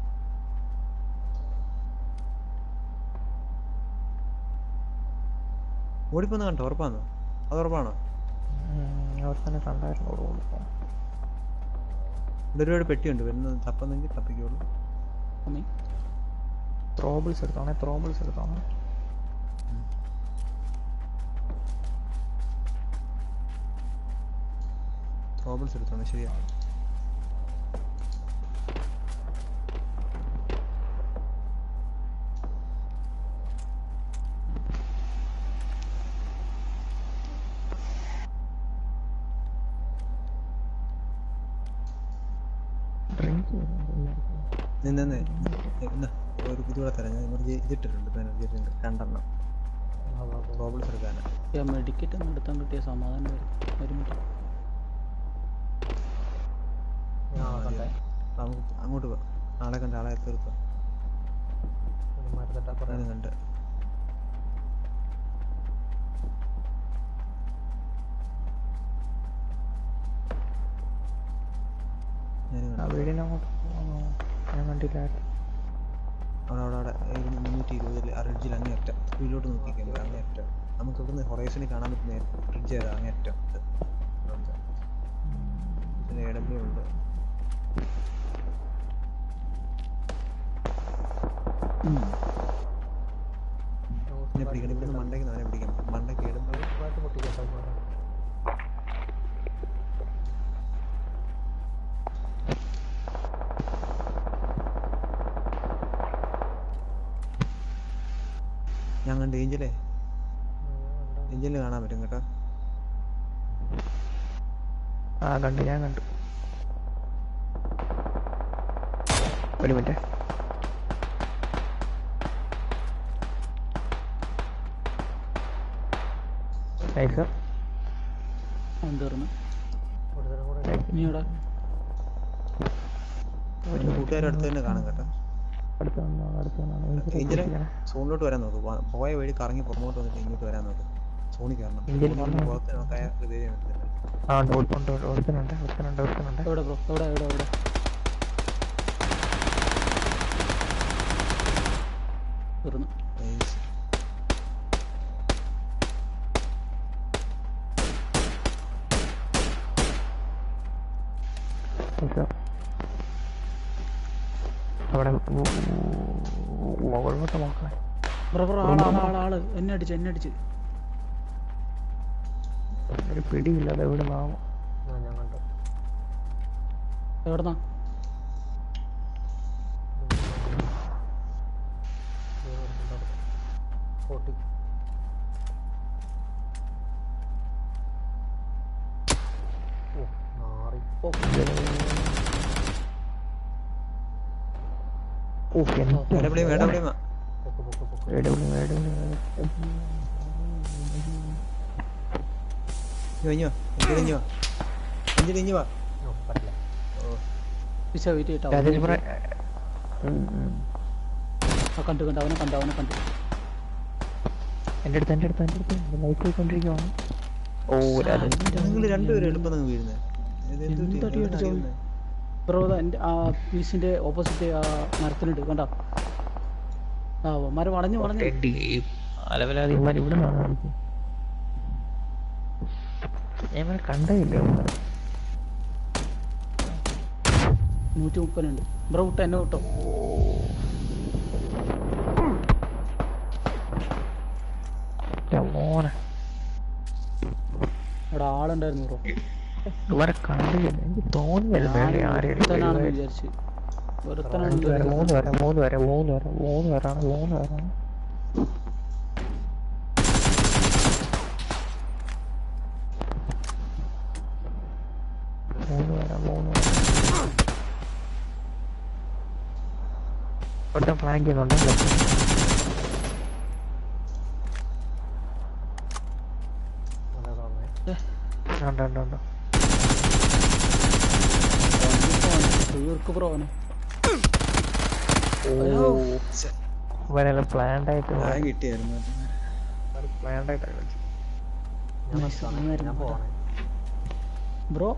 ഓടിപ്പോന്ന് കണ്ടോ ഉറപ്പാന്നോ അത് ഉറപ്പാണോ അവിടെ തന്നെ കണ്ടായിരുന്നു അവിടെ ഓടിപ്പോകാൻ ഇവിടെ ഒരുപാട് പെട്ടിയുണ്ട് വരുന്നത് തപ്പുന്നെങ്കിൽ തപ്പിക്കോളൂ അമ്മേ ത്രോബിൾസ് എടുത്തോണേ ത്രോബിൾസ് എടുത്തോണേ പ്രോബ്ലംസ് എടുത്തോണ്ട് ശരിയാ ഡ്രിങ്ക് നിന്നെ എന്നാ ഒരു ഇതുകൂടെ തരാം ഞാൻ എനർജി ഇതിട്ടിട്ടുണ്ട് എനർജി ഡ്രിങ്ക് രണ്ടെണ്ണം പ്രോബ്ലംസ് എടുക്കാനാ മെഡിക്കറ്റ് ഒന്നും എടുത്താൻ കിട്ടിയ സമാധാനം വരും ഒരു മിനിറ്റ് നാളെ കണ്ടേ നമുക്ക് അങ്ങോട്ട് പോവാം നാളെ കണ്ട് ആളെ തീർത്താം ഒരു മരുന്നിട്ടാ കുറേ ഞാനും കണ്ട് ഞാനും ആ കണ്ടു വീടിന് അങ്ങോട്ട് പോകാമോ? ഞാൻ കണ്ടില്ലായിരുന്നു അവിടെ അവിടെ അവിടെ ഒരു മുന്നൂറ്റി ഇരുപതിൽ ആ റിഡ്ജിൽ അങ്ങേയറ്റം സ്പീഡിലോട്ട് നോക്കിക്കാൻ അങ്ങേയറ്റം നമുക്ക് ഇവിടുന്ന് ഹൊറൈസണിൽ കാണാൻ പറ്റുന്ന റിഡ്ജ് ഏതാ അങ്ങേയറ്റം ഇത്. ഇവിടുത്തെ. പിന്നെ എ ഡബ്ല്യു ഉണ്ട് പിന്നെ പിടിക്കണം ഇവിടുന്ന് മണ്ടയ്ക്ക് അവനെ പിടിക്കാം മണ്ടയ്ക്ക് ഇടുമ്പോൾ ചെറുതായിട്ട് പൊട്ടിക്കട്ടെ ഇതുപോലെ. ഞാൻ കണ്ട് ഏഞ്ചലേ ഉം, ഉണ്ട്. ഏഞ്ചലിന് കാണാൻ പറ്റും കേട്ടോ ആ കണ്ടു ഞാൻ കണ്ടു ഒരു മിനിറ്റ് നൈസ് അവൻ തീർന്നു ഒരുത്തനും കൂടെ ഉണ്ട്. നീ എവിടെ എൻ്റെ കൂട്ടുകാരും അടുത്ത് തന്നെ കാണും കേട്ടോ അടുത്ത് വന്നാണ് അടുത്ത് വന്നാണ് ഏഞ്ചലെ സോണിലോട്ട് വരാൻ നോക്കും വ- പോയ വഴി കറങ്ങി പുറമോട്ട് വന്നിട്ട് ഇങ്ങോട്ട് വരാൻ നോക്കും സോണി കയറണം ഏഞ്ചൽ സോണിൽ വന്നോ? പുറത്ത് നോക്കാൻ ഹൃദയം വരുന്നില്ല ആ ഉണ്ട് ഉണ്ട് ഉണ്ട് ഒരുത്തനുണ്ട് ഒരുത്തനുണ്ട് ഒരുത്തനുണ്ട് എവിടെ ബ്രോ എവിടെ എവിടെ എവിടെ തീർന്നു Nice. നൈസ് അവിടെ മു- മുകളിലോട്ട് നോക്കണേ ബ്രോ ബ്രോ ആള് ആള് ആള് ആള് എന്നെ അടിച്ച് എന്നെ അടിച്ച് ഒരു പിടിയില്ല അത് എവിടെ നിന്നാവും ആ, ഞാൻ കണ്ടു എവിടെന്നാ ഫോർട്ടി ഓ നാറി ഓ ഓ എന്താ എടവിളി എടവിളി പൊക്ക് പൊക്ക് പൊക്ക് എടവിളി എടവിളി കഴിഞ്ഞോ കഴിഞ്ഞോ അഞ്ജലി ഇഞ്ഞി വാ ഓ, പറ്റില്ല ഓ പിച്ച വെയിറ്റ് ചെയ്യട്ടോ രാജേഷ് ബ്രോ ഉം, ഉം. ആ കണ്ടു കണ്ടു അവനെ കണ്ടു അവനെ കണ്ടു എൻ്റെ അടുത്ത് എൻ്റെ അടുത്ത് എൻ്റെ അടുത്ത് ലൈഫ് പോയിക്കൊണ്ടിരിക്കുവാണ് ഓ രാജേഷ് നിങ്ങൾ രണ്ടുപേരും എളുപ്പം നിങ്ങൾ വീഴുന്നത് ഇത് എന്ത് പറ്റി? എന്തടി എവിടുന്നാ അടിച്ചത്? അറിയുന്നെ? ബ്രോ എൻ്റെ ആ പീസിന്റെ ഓപ്പോസിറ്റ് ആ മരത്തിനുണ്ട് കണ്ടോ ആ മരം വളഞ്ഞു വളഞ്ഞു തെണ്ടി അലവലാതിമാർ ഇവിടെ നിന്നാണ് കളിക്കുന്നത് ഞാൻ ഇവരെ കണ്ടതില്ല ഇവിടെ. നൂറ്റി മുപ്പതുണ്ട് ബ്രോ വിട്ടോ എന്നെ വിട്ടോ എൻ്റെ മോനെ അവിടെ ആളുണ്ടായിരുന്നു ബ്രോ ഇവരെ കണ്ടില്ല എനിക്ക് തോന്നിയല്ല വേണ്ടി ഒരുത്തനാണെന്ന് ആരെയും വിചാരിച്ച് മൂന്ന് ഒരുത്തനാണെന്ന് വരെ മൂന്ന് വിചാരിച്ചു വരെ മൂന്ന് വരെ മൂന്ന് വരെ മൂന്ന് പേരാണ് മൂന്ന് പേരാണ് മൂന്ന് പേരാ മൂന്ന് പേരാ ഒരുത്തൻ ഫ്ലാങ്ക് ചെയ്യുന്നുണ്ട് അതെ തോന്നേ ഉണ്ട് ഉണ്ട് ഉണ്ട് തീർക്ക് ബ്രോ അവനെ ശ്ശെ, ഇവരെല്ലാം പ്ലാൻഡ് ആയിട്ട് ഞാൻ കിട്ടിയായിരുന്നു പ്ലാൻഡ് ആയിട്ട് കളിച്ചു ഞാൻ Nice, വന്നതാണ്. നന്നായിരുന്നു ഞാൻ പോവാണേ ബ്രോ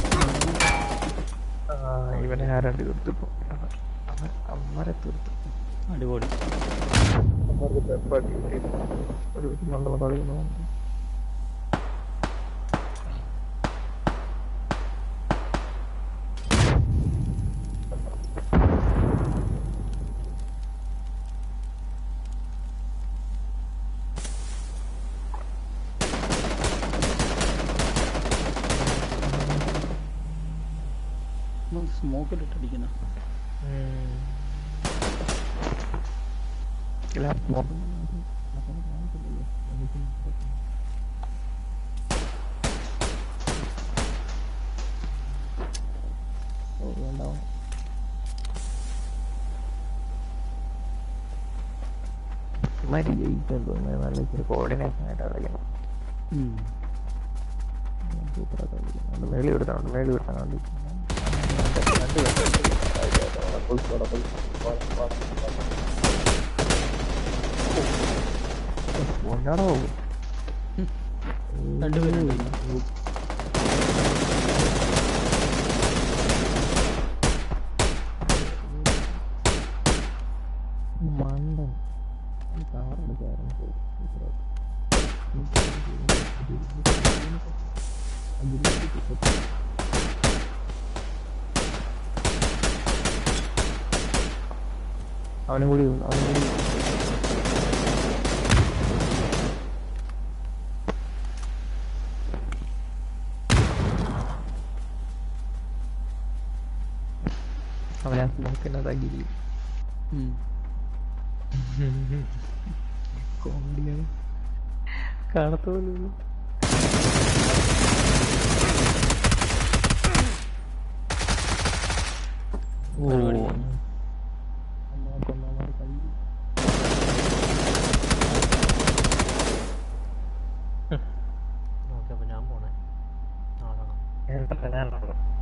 ഇവനെ ആരാണ്ട് തീർത്തിപ്പോ അമ്മരെ തീർത്തു അടിപൊളി അവർക്ക് പെപ്പാട്ടി ഒരു മംഗളം കളിക്കുന്നു സ്മോക്കിലിട്ട് അടിക്കുന്ന ഇല്ല ഇമാര് ജയിക്കാൻ തോന്നുന്നത് നല്ല ഇച്ചിരി കോർഡിനേഷൻ ആയിട്ടാണ് കളിക്കുന്നത് ഉം. സൂപ്പറായിട്ട് കളിക്കുന്നത് മേളി എടുത്താണ്ട് മേളി എടുത്താണ്ട് രണ്ട് ഒന്നാടോ രണ്ടുപേരുണ്ട് മണ്ടൻ കാറെടുക്കായിരുന്നു അവനും കൂടി ഉണ്ട്, അവനും കൂടി ഉണ്ട്. അവനെ സ്മോക്കിനകത്താക്കി ഉം. കോമഡിയാണ് കാണത്തോലും പരിപാടി. ഓക്കെ അപ്പൊ ഞാൻ പോണേ നാളെ കാണാം ഞാൻ